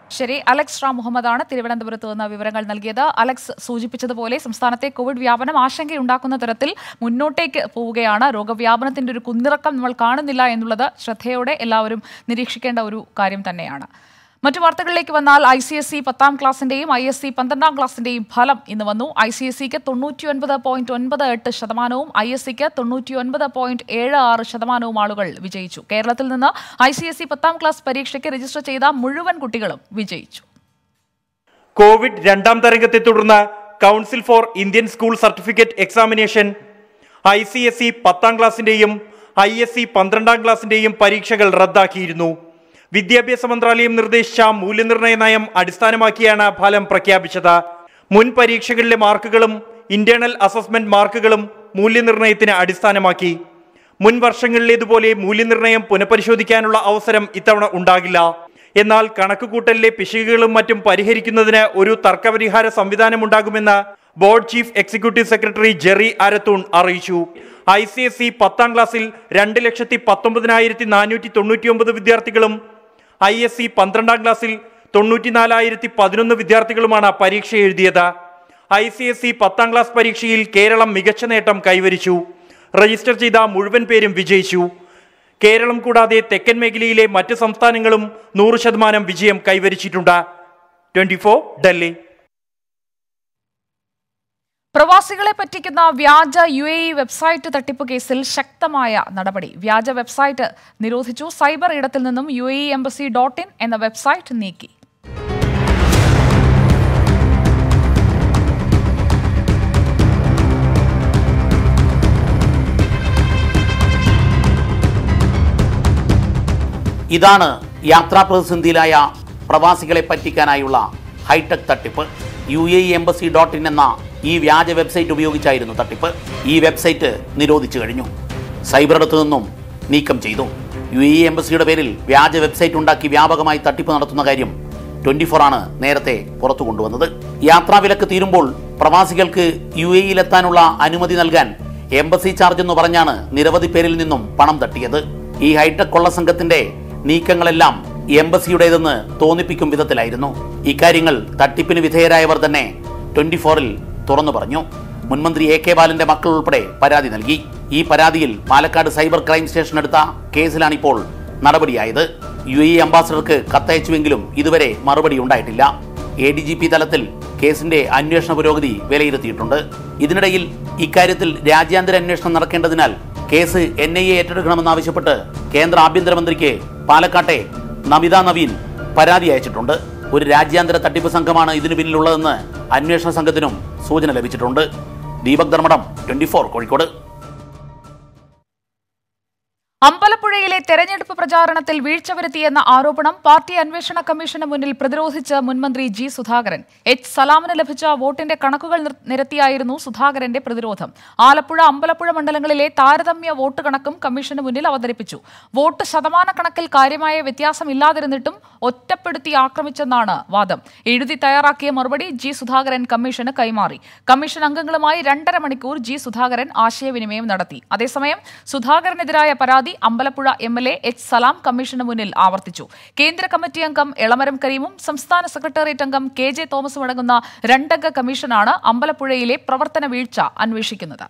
ശരി അലക്സ് റാം മുഹമ്മദാണ് തിരുവനന്തപുരത്ത് നിന്ന് വിവരങ്ങൾ നൽകിയത് അലക്സ് സൂചിപ്പിച്ചതുപോലെ സംസ്ഥാനത്തെ കോവിഡ് വ്യാപനം ആശങ്കയുണ്ടാക്കുന്ന തരത്തിൽ മുന്നോട്ടേക്ക് പോവുകയാണ് രോഗവ്യാപനത്തിന്റെ ഒരു കുന്നിറക്കം നമ്മൾ കാണുന്നില്ല എന്നുള്ളത് ശ്രദ്ധയോടെ എല്ലാവരും നിരീക്ഷിക്കേണ്ട ഒരു കാര്യം തന്നെയാണ് മറ്റു വാർത്തകളിലേക്ക് വന്നാൽ ഐ സി എസ് സി പത്താം ക്ലാസിന്റെയും ഐ എസ് സി പന്ത്രണ്ടാം ക്ലാസിന്റെയും ഫലം ഇന്ന് വന്നു ഐ സി എസ് സിക്ക് തൊണ്ണൂറ്റി ഒൻപത് പോയിന്റ് ഒൻപത് എട്ട് ശതമാനവും ഐ എസ് സിക്ക് തൊണ്ണൂറ്റി ഒൻപത് പോയിന്റ് ഏഴ് ആറ് ശതമാനവും ആളുകൾ വിജയിച്ചു കേരളത്തിൽ നിന്ന് ഐ സി എസ് സി പത്താം ക്ലാസ് പരീക്ഷയ്ക്ക് രജിസ്റ്റർ ചെയ്ത മുഴുവൻ കുട്ടികളും വിജയിച്ചു കോവിഡ് രണ്ടാം തരംഗത്തെ തുടർന്ന് council for Indian school certificate examination I C S C പത്താം ക്ലാസിന്റെയും ഐ എസ് സി പന്ത്രണ്ടാം ക്ലാസിന്റെയും പരീക്ഷകൾ റദ്ദാക്കിയിരുന്നു വിദ്യാഭ്യാസ മന്ത്രാലയം നിർദ്ദേശിച്ച മൂല്യനിർണ്ണയ നയം അടിസ്ഥാനമാക്കിയാണ് ഫലം പ്രഖ്യാപിച്ചത് മുൻ പരീക്ഷകളിലെ മാർക്കുകളും ഇന്റേണൽ അസസ്മെന്റ് മാർക്കുകളും മൂല്യനിർണ്ണയത്തിന് അടിസ്ഥാനമാക്കി മുൻ വർഷങ്ങളിലേതുപോലെ മൂല്യനിർണ്ണയം പുനഃപരിശോധിക്കാനുള്ള അവസരം ഇത്തവണ ഉണ്ടാകില്ല എന്നാൽ കണക്കുകൂട്ടലിലെ പിശകുകളും മറ്റും പരിഹരിക്കുന്നതിന് ഒരു തർക്കപരിഹാര സംവിധാനമുണ്ടാകുമെന്ന് board chief executive secretary Gerry Arathoon അറിയിച്ചു ഐ സി എസ് സി പത്താം ക്ലാസ്സിൽ രണ്ട് ലക്ഷത്തി പത്തൊമ്പതിനായിരത്തി നാനൂറ്റി തൊണ്ണൂറ്റി ഒമ്പത് വിദ്യാർത്ഥികളും ഐ എസ് സി പന്ത്രണ്ടാം ക്ലാസ്സിൽ തൊണ്ണൂറ്റിനാലായിരത്തി പതിനൊന്ന് വിദ്യാർത്ഥികളുമാണ് പരീക്ഷ എഴുതിയത് ഐ സി എസ് സി പത്താം ക്ലാസ് പരീക്ഷയിൽ കേരളം മികച്ച നേട്ടം കൈവരിച്ചു രജിസ്റ്റർ ചെയ്ത മുഴുവൻ പേരും വിജയിച്ചു കേരളം കൂടാതെ തെക്കൻ മേഖലയിലെ മറ്റ് സംസ്ഥാനങ്ങളും നൂറ് ശതമാനം വിജയം കൈവരിച്ചിട്ടുണ്ട് ട്വന്റി ഫോർ ഡൽഹി പ്രവാസികളെ പറ്റിക്കുന്ന വ്യാജ യു എ ഇ വെബ്സൈറ്റ് തട്ടിപ്പ് കേസിൽ ശക്തമായ നടപടി വ്യാജ വെബ്സൈറ്റ് നിരോധിച്ചു സൈബർ ഇടത്തിൽ നിന്നും U A E embassy dot in എന്ന വെബ്സൈറ്റ് നീക്കി ഇതാണ് യാത്രാ പ്രതിസന്ധിയിലായ പ്രവാസികളെ പറ്റിക്കാനായുള്ള ഹൈടെക് തട്ടിപ്പ് U A embassy dot in എന്ന ഈ വ്യാജ വെബ്സൈറ്റ് ഉപയോഗിച്ചായിരുന്നു തട്ടിപ്പ് ഈ വെബ്സൈറ്റ് നിരോധിച്ചു കഴിഞ്ഞു സൈബറിടത്തു നിന്നും നീക്കം ചെയ്തു യു എ എംബസിയുടെ പേരിൽ വ്യാജ വെബ്സൈറ്റ് ഉണ്ടാക്കി വ്യാപകമായി തട്ടിപ്പ് നടത്തുന്ന കാര്യം ട്വന്റി ഫോർ ആണ് നേരത്തെ പുറത്തു കൊണ്ടുവന്നത് യാത്രാ വിലക്ക് തീരുമ്പോൾ പ്രവാസികൾക്ക് യു എയിലെത്താനുള്ള അനുമതി നൽകാൻ എംബസി ചാർജ് എന്ന് പറഞ്ഞാണ് നിരവധി പേരിൽ നിന്നും പണം തട്ടിയത് ഈ ഹൈടെക് കൊള്ള സംഘത്തിന്റെ നീക്കങ്ങളെല്ലാം എംബസിയുടേതെന്ന് തോന്നിപ്പിക്കും വിധത്തിലായിരുന്നു ഇക്കാര്യങ്ങൾ തട്ടിപ്പിന് വിധേയരായവർ തന്നെ ട്വന്റി ഫോറിൽ തുറന്നു പറഞ്ഞു മുൻമന്ത്രി എ കെ ബാലന്റെ മക്കൾ ഉൾപ്പെടെ പരാതി നൽകി ഈ പരാതിയിൽ പാലക്കാട് സൈബർ ക്രൈം സ്റ്റേഷൻ എടുത്ത കേസിലാണിപ്പോൾ നടപടിയായത് യു എ അംബാസഡർക്ക് കത്തയച്ചുവെങ്കിലും ഇതുവരെ മറുപടി ഉണ്ടായിട്ടില്ല എ ഡി ജി പി തലത്തിൽ കേസിന്റെ അന്വേഷണ പുരോഗതി വിലയിരുത്തിയിട്ടുണ്ട് ഇതിനിടയിൽ ഇക്കാര്യത്തിൽ രാജ്യാന്തര അന്വേഷണം നടക്കേണ്ടതിനാൽ കേസ് എൻ ഐ എ ഏറ്റെടുക്കണമെന്നാവശ്യപ്പെട്ട് കേന്ദ്ര ആഭ്യന്തരമന്ത്രിക്ക് പാലക്കാട്ടെ നമിത നവീൻ പരാതി അയച്ചിട്ടുണ്ട് ഒരു രാജ്യാന്തര തട്ടിപ്പ് സംഘമാണ് ഇതിനു പിന്നിലുള്ളതെന്ന് അന്വേഷണ സംഘത്തിനും സൂചന ലഭിച്ചിട്ടുണ്ട് ദീപക് ധർമ്മടം ട്വന്റി കോഴിക്കോട് അമ്പലപ്പുഴയിലെ തെരഞ്ഞെടുപ്പ് പ്രചാരണത്തിൽ വീഴ്ച വരുത്തിയെന്ന ആരോപണം പാർട്ടി അന്വേഷണ കമ്മീഷന് മുന്നിൽ പ്രതിരോധിച്ച് മുൻമന്ത്രി ജി സുധാകരൻ എച്ച് സലാമിന് ലഭിച്ച വോട്ടിന്റെ കണക്കുകൾ നിർ- നിരത്തിയായിരുന്നു സുധാകരന്റെ പ്രതിരോധം ആലപ്പുഴ അമ്പലപ്പുഴ മണ്ഡലങ്ങളിലെ താരതമ്യ വോട്ട് കണക്കും കമ്മീഷന് മുന്നിൽ അവതരിപ്പിച്ചു വോട്ട് ശതമാന കണക്കിൽ കാര്യമായ വ്യത്യാസമില്ലാതിരുന്നിട്ടും ഒറ്റപ്പെടുത്തി ആക്രമിച്ചെന്നാണ് വാദം എഴുതി തയ്യാറാക്കിയ മറുപടി ജി സുധാകരൻ കമ്മീഷന് കൈമാറി കമ്മീഷൻ അംഗങ്ങളുമായി രണ്ടര മണിക്കൂർ ജി സുധാകരൻ ആശയവിനിമയം നടത്തി അതേസമയം സുധാകരനെതിരായ പരാതി Ambalappuzha M L A H Salam കമ്മീഷന് മുന്നിൽ ആവർത്തിച്ചു കേന്ദ്ര കമ്മിറ്റി അംഗം എളമരം കരീമും സംസ്ഥാന സെക്രട്ടേറിയറ്റ് അംഗം കെ ജെ തോമസും അടങ്ങുന്ന രണ്ടംഗ കമ്മീഷനാണ് അമ്പലപ്പുഴയിലെ പ്രവർത്തന വീഴ്ച അന്വേഷിക്കുന്നത്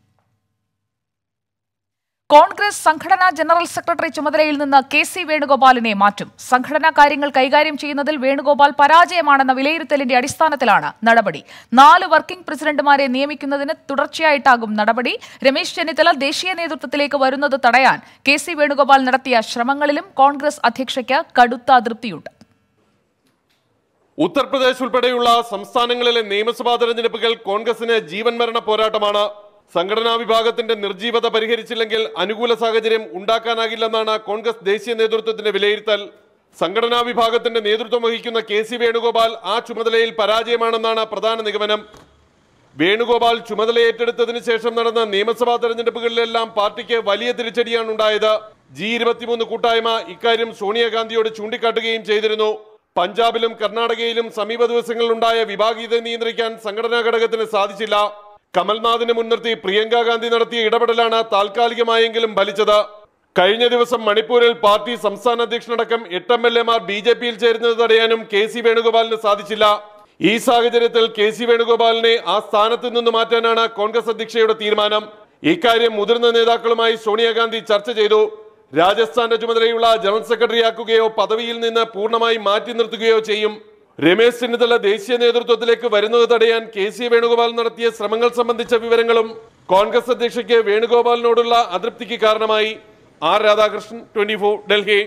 കോൺഗ്രസ് സംഘടനാ ജനറൽ സെക്രട്ടറി ചുമതലയിൽ നിന്ന് കെ സി വേണുഗോപാലിനെ മാറ്റും സംഘടനാ കാര്യങ്ങൾ കൈകാര്യം ചെയ്യുന്നതിൽ വേണുഗോപാൽ പരാജയമാണെന്ന വിലയിരുത്തലിന്റെ അടിസ്ഥാനത്തിലാണ് നടപടി നാല് വർക്കിംഗ് പ്രസിഡന്റുമാരെ നിയമിക്കുന്നതിന് തുടർച്ചയായിട്ടാകും നടപടി രമേശ് ചെന്നിത്തല ദേശീയ നേതൃത്വത്തിലേക്ക് വരുന്നത് തടയാൻ കെ സി വേണുഗോപാൽ നടത്തിയ ശ്രമങ്ങളിലും കോൺഗ്രസ് അധ്യക്ഷയ്ക്ക് കടുത്ത അതൃപ്തിയുണ്ട് ഉത്തർപ്രദേശ് ഉൾപ്പെടെയുള്ള സംസ്ഥാനങ്ങളിലെ നിയമസഭാ തെരഞ്ഞെടുപ്പുകൾ കോൺഗ്രസിന് ജീവൻ മരണ പോരാട്ടമാണ് സംഘടനാ വിഭാഗത്തിന്റെ നിർജീവത പരിഹരിച്ചില്ലെങ്കിൽ അനുകൂല സാഹചര്യം ഉണ്ടാക്കാനാകില്ലെന്നാണ് കോൺഗ്രസ് ദേശീയ നേതൃത്വത്തിന്റെ വിലയിരുത്തൽ സംഘടനാ വിഭാഗത്തിന്റെ നേതൃത്വം വഹിക്കുന്ന കെ സി വേണുഗോപാൽ ആ ചുമതലയിൽ പരാജയമാണെന്നാണ് പ്രധാന നിഗമനം വേണുഗോപാൽ ചുമതല ഏറ്റെടുത്തതിന് ശേഷം നടന്ന നിയമസഭാ തെരഞ്ഞെടുപ്പുകളിലെല്ലാം പാർട്ടിക്ക് വലിയ തിരിച്ചടിയാണ് ഉണ്ടായത് ജി ഇരുപത്തിമൂന്ന് കൂട്ടായ്മ ഇക്കാര്യം സോണിയാഗാന്ധിയോട് ചൂണ്ടിക്കാട്ടുകയും ചെയ്തിരുന്നു പഞ്ചാബിലും കർണാടകയിലും സമീപ ദിവസങ്ങളിലുണ്ടായ വിഭാഗീയത നിയന്ത്രിക്കാൻ സംഘടനാ ഘടകത്തിന് സാധിച്ചില്ല കമൽനാഥിനെ മുൻനിർത്തി പ്രിയങ്ക ഗാന്ധി നടത്തിയ ഇടപെടലാണ് താൽക്കാലികമായെങ്കിലും ഫലിച്ചത് കഴിഞ്ഞ ദിവസം മണിപ്പൂരിൽ പാർട്ടി സംസ്ഥാന അധ്യക്ഷനടക്കം എട്ട് എം എൽ എമാർ ബി ജെ പിയിൽ ചേരുന്നത് തടയാനും കെ സി വേണുഗോപാലിന് സാധിച്ചില്ല ഈ സാഹചര്യത്തിൽ കെ സി വേണുഗോപാലിനെ ആ സ്ഥാനത്ത് നിന്ന് മാറ്റാനാണ് കോൺഗ്രസ് അധ്യക്ഷയുടെ തീരുമാനം ഇക്കാര്യം മുതിർന്ന നേതാക്കളുമായി സോണിയാഗാന്ധി ചർച്ച ചെയ്തു രാജസ്ഥാന്റെ ചുമതലയുള്ള ജനറൽ സെക്രട്ടറിയാക്കുകയോ പദവിയിൽ നിന്ന് പൂർണ്ണമായി മാറ്റി നിർത്തുകയോ ചെയ്യും രമേശ് ചെന്നിത്തല ദേശീയ നേതൃത്വത്തിലേക്ക് വരുന്നത് തടയാൻ കെ സി വേണുഗോപാൽ നടത്തിയ ശ്രമങ്ങൾ സംബന്ധിച്ച വിവരങ്ങളും കോൺഗ്രസ് അധ്യക്ഷയ്ക്ക് വേണുഗോപാലിനോടുള്ള അതൃപ്തിക്ക് കാരണമായി ആർ രാധാകൃഷ്ണൻ ട്വന്റി ഡൽഹി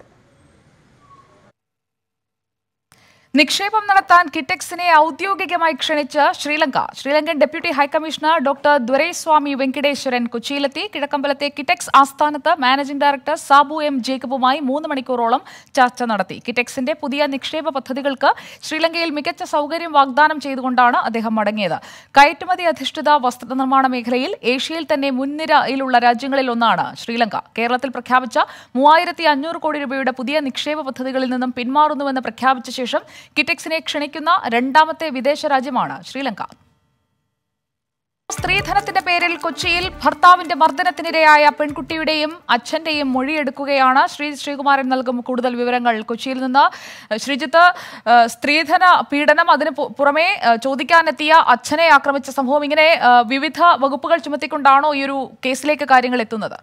നിക്ഷേപം നടത്താൻ കിറ്റെക്സിനെ ഔദ്യോഗികമായി ക്ഷണിച്ച് Sri Lanka Sri Lankan deputy high commissioner doctor Duraiswamy Venkateswaran കൊച്ചിയിലെത്തി കിഴക്കമ്പലത്തെ കിറ്റെക്സ് ആസ്ഥാനത്ത് മാനേജിംഗ് ഡയറക്ടർ സാബു എം ജേക്കബുമായി മൂന്ന് മണിക്കൂറോളം ചർച്ച നടത്തി കിറ്റെക്സിന്റെ പുതിയ നിക്ഷേപ പദ്ധതികൾക്ക് ശ്രീലങ്കയിൽ മികച്ച സൗകര്യം വാഗ്ദാനം ചെയ്തുകൊണ്ടാണ് അദ്ദേഹം മടങ്ങിയത് കയറ്റുമതി അധിഷ്ഠിത വസ്ത്രനിർമ്മാണ മേഖലയിൽ ഏഷ്യയിൽ തന്നെ മുൻനിരയിലുള്ള രാജ്യങ്ങളിൽ ഒന്നാണ് ശ്രീലങ്ക കേരളത്തിൽ പ്രഖ്യാപിച്ച മൂവായിരത്തി അഞ്ഞൂറ് കോടി രൂപയുടെ പുതിയ നിക്ഷേപ പദ്ധതികളിൽ നിന്നും പിന്മാറുന്നുവെന്ന് പ്രഖ്യാപിച്ച ശേഷം കിറ്റെക്സിനെ ക്ഷണിക്കുന്ന രണ്ടാമത്തെ വിദേശ രാജ്യമാണ് ശ്രീലങ്ക സ്ത്രീധനത്തിന്റെ പേരിൽ കൊച്ചിയിൽ ഭർത്താവിന്റെ മർദ്ദനത്തിനിരയായ പെൺകുട്ടിയുടെയും അച്ഛന്റെയും മൊഴിയെടുക്കുകയാണ് ശ്രീ ശ്രീകുമാരൻ നൽകും കൂടുതൽ വിവരങ്ങൾ കൊച്ചിയിൽ നിന്ന് ശ്രീജിത്ത് ഏഹ്, സ്ത്രീധന പീഡനം അതിന് പു- പുറമെ ഏഹ്, ചോദിക്കാനെത്തിയ അച്ഛനെ ആക്രമിച്ച സംഭവം ഇങ്ങനെ ഏഹ്, വിവിധ വകുപ്പുകൾ ചുമത്തിക്കൊണ്ടാണോ ഈ ഒരു കേസിലേക്ക് കാര്യങ്ങൾ എത്തുന്നത്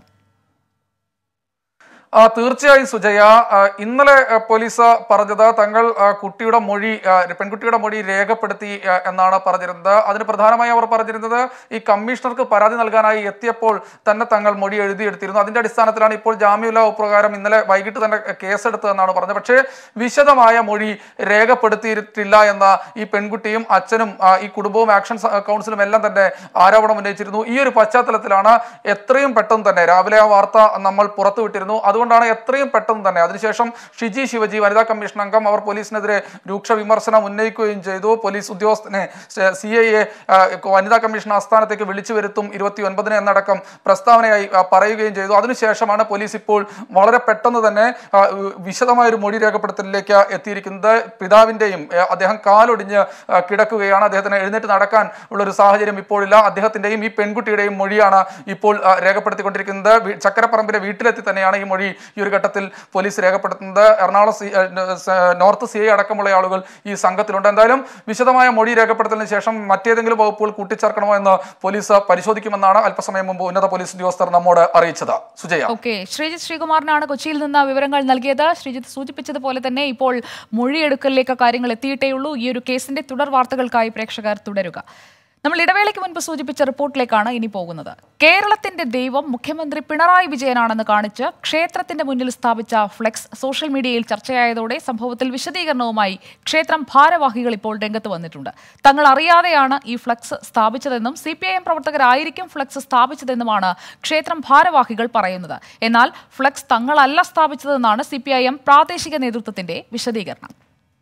ആ, തീർച്ചയായും സുജയ ആ, ഇന്നലെ ആ, പോലീസ് പറഞ്ഞത് തങ്ങൾ ആ, കുട്ടിയുടെ മൊഴി ആ, പെൺകുട്ടിയുടെ മൊഴി രേഖപ്പെടുത്തി ആ, എന്നാണ് പറഞ്ഞിരുന്നത് അതിന് പ്രധാനമായി അവർ പറഞ്ഞിരുന്നത് ഈ കമ്മീഷണർക്ക് പരാതി നൽകാനായി എത്തിയപ്പോൾ തന്നെ തങ്ങൾ മൊഴി എഴുതിയെടുത്തിരുന്നു അതിന്റെ അടിസ്ഥാനത്തിലാണ് ഇപ്പോൾ ജാമ്യമില്ലാ പ്രകാരം ഇന്നലെ വൈകിട്ട് തന്നെ കേസെടുത്തതെന്നാണ് പറഞ്ഞത് പക്ഷേ വിശദമായ മൊഴി രേഖപ്പെടുത്തിയിട്ടില്ല എന്ന ഈ പെൺകുട്ടിയും അച്ഛനും ആ, ഈ കുടുംബവും ആക്ഷൻ സ- കൗൺസിലും എല്ലാം തന്നെ ആരോപണം ഉന്നയിച്ചിരുന്നു ഈ ഒരു പശ്ചാത്തലത്തിലാണ് എത്രയും പെട്ടെന്ന് തന്നെ രാവിലെ ആ വാർത്ത നമ്മൾ പുറത്തുവിട്ടിരുന്നു അതുകൊണ്ടാണ് എത്രയും പെട്ടെന്ന് തന്നെ അതിനുശേഷം ഷിജി ശിവജി വനിതാ കമ്മീഷൻ അംഗം അവർ പോലീസിനെതിരെ രൂക്ഷ വിമർശനം ഉന്നയിക്കുകയും ചെയ്തു പോലീസ് ഉദ്യോഗസ്ഥനെ സി ഐ എ വനിതാ കമ്മീഷൻ ആസ്ഥാനത്തേക്ക് വിളിച്ചു വരുത്തും ഇരുപത്തി ഒൻപതിന് എന്നടക്കം പ്രസ്താവനയായി ആ, പറയുകയും ചെയ്തു അതിനുശേഷമാണ് പോലീസ് ഇപ്പോൾ വളരെ പെട്ടെന്ന് തന്നെ ആ, വിശദമായ ഒരു മൊഴി രേഖപ്പെടുത്തലിലേക്ക് എത്തിയിരിക്കുന്നത് പിതാവിന്റെയും ഏ, അദ്ദേഹം കാലൊടിഞ്ഞ് ആ, കിടക്കുകയാണ് അദ്ദേഹത്തിന് എഴുന്നേറ്റ് നടക്കാൻ ഉള്ള ഒരു സാഹചര്യം ഇപ്പോഴില്ല അദ്ദേഹത്തിന്റെയും ഈ പെൺകുട്ടിയുടെയും മൊഴിയാണ് ഇപ്പോൾ ആ, രേഖപ്പെടുത്തിക്കൊണ്ടിരിക്കുന്നത് വി- ചക്കരപ്പറമ്പിലെ വീട്ടിലെത്തി തന്നെയാണ് ഈ മൊഴി ഈ ഒരു ഘട്ടത്തിൽ പോലീസ് രേഖപ്പെടുത്തുന്നത് എറണാകുളം സി ഏ, സ- നോർത്ത് സി ഐ അടക്കമുള്ള ആളുകൾ ഈ സംഘത്തിലുണ്ട് എന്തായാലും വിശദമായ മൊഴി രേഖപ്പെടുത്തലിന് ശേഷം മറ്റേതെങ്കിലും വകുപ്പുകൾ കൂട്ടിച്ചേർക്കണമോ എന്ന് പോലീസ് പരിശോധിക്കുമെന്നാണ് അല്പസമയം മുമ്പ് ഉന്നത പോലീസ് ഉദ്യോഗസ്ഥർ നമ്മോട് അറിയിച്ചത് സുജയ ഓക്കെ ശ്രീജിത്ത് ശ്രീകുമാറിനാണ് കൊച്ചിയിൽ നിന്ന് വിവരങ്ങൾ നൽകിയത് ശ്രീജിത്ത് സൂചിപ്പിച്ചതുപോലെ തന്നെ ഇപ്പോൾ മൊഴിയെടുക്കലിലേക്ക് കാര്യങ്ങൾ എത്തിയിട്ടേയുള്ളൂ ഈ ഒരു കേസിന്റെ തുടർ വാർത്തകൾക്കായി പ്രേക്ഷകർ തുടരുക നമ്മൾ ഇടവേളയ്ക്ക് മുൻപ് സൂചിപ്പിച്ച റിപ്പോർട്ടിലേക്കാണ് ഇനി പോകുന്നത് കേരളത്തിന്റെ ദൈവം മുഖ്യമന്ത്രി പിണറായി വിജയനാണെന്ന് കാണിച്ച് ക്ഷേത്രത്തിന്റെ മുന്നിൽ സ്ഥാപിച്ച ഫ്ലെക്സ് സോഷ്യൽ മീഡിയയിൽ ചർച്ചയായതോടെ സംഭവത്തിൽ വിശദീകരണവുമായി ക്ഷേത്രം ഭാരവാഹികൾ ഇപ്പോൾ രംഗത്ത് വന്നിട്ടുണ്ട് തങ്ങൾ അറിയാതെയാണ് ഈ ഫ്ലെക്സ് സ്ഥാപിച്ചതെന്നും സി പി ഐ എം പ്രവർത്തകരായിരിക്കും ഫ്ലെക്സ് സ്ഥാപിച്ചതെന്നുമാണ് ക്ഷേത്രം ഭാരവാഹികൾ പറയുന്നത് എന്നാൽ ഫ്ലെക്സ് തങ്ങളല്ല സ്ഥാപിച്ചതെന്നാണ് സി പി ഐ എം പ്രാദേശിക നേതൃത്വത്തിന്റെ വിശദീകരണം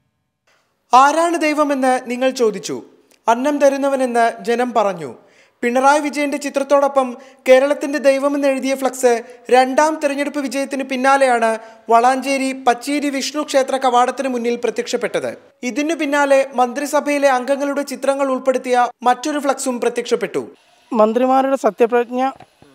ആരാണ് ദൈവമെന്ന് നിങ്ങൾ ചോദിച്ചു അന്നം തരുന്നവനെന്ന് ജനം പറഞ്ഞു പിണറായി വിജയന്റെ ചിത്രത്തോടൊപ്പം കേരളത്തിന്റെ ദൈവമെന്ന് എഴുതിയ ഫ്ലക്സ് രണ്ടാം തെരഞ്ഞെടുപ്പ് വിജയത്തിന് പിന്നാലെയാണ് വളാഞ്ചേരി പച്ചേരി വിഷ്ണു ക്ഷേത്ര കവാടത്തിന് മുന്നിൽ പ്രത്യക്ഷപ്പെട്ടത് ഇതിനു പിന്നാലെ മന്ത്രിസഭയിലെ അംഗങ്ങളുടെ ചിത്രങ്ങൾ ഉൾപ്പെടുത്തിയ മറ്റൊരു ഫ്ലക്സും പ്രത്യക്ഷപ്പെട്ടു മന്ത്രിമാരുടെ സത്യപ്രതിജ്ഞ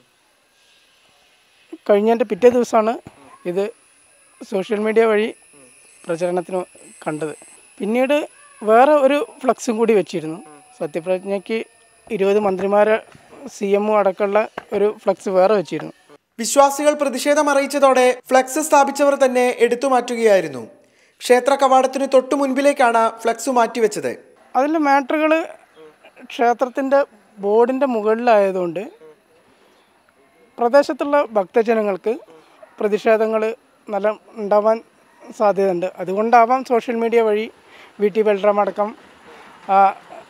കഴിഞ്ഞതിൻ്റെ പിറ്റേ ദിവസമാണ് ഇത് സോഷ്യൽ മീഡിയ വഴി പ്രചരണത്തിന് കണ്ടത് പിന്നീട് വേറെ ഒരു ഫ്ലക്സും കൂടി വെച്ചിരുന്നു സത്യപ്രതിജ്ഞയ്ക്ക് ഇരുപത് മന്ത്രിമാരെ സി എമ്മും അടക്കമുള്ള ഒരു ഫ്ലക്സ് വേറെ വെച്ചിരുന്നു വിശ്വാസികൾ പ്രതിഷേധം അറിയിച്ചതോടെ ഫ്ലക്സ് സ്ഥാപിച്ചവർ തന്നെ എടുത്തു മാറ്റുകയായിരുന്നു ക്ഷേത്ര കവാടത്തിന് തൊട്ടു മുൻപിലേക്കാണ് ഫ്ലക്സ് മാറ്റിവെച്ചത് അതിൻ്റെ മാറ്ററുകൾ ക്ഷേത്രത്തിൻ്റെ ബോർഡിൻ്റെ മുകളിലായതുകൊണ്ട് പ്രദേശത്തുള്ള ഭക്തജനങ്ങൾക്ക് പ്രതിഷേധങ്ങൾ നല്ല ഉണ്ടാവാൻ സാധ്യതയുണ്ട് അതുകൊണ്ടാവാം സോഷ്യൽ മീഡിയ വഴി വി ടി ബൽറാം അടക്കം ആ,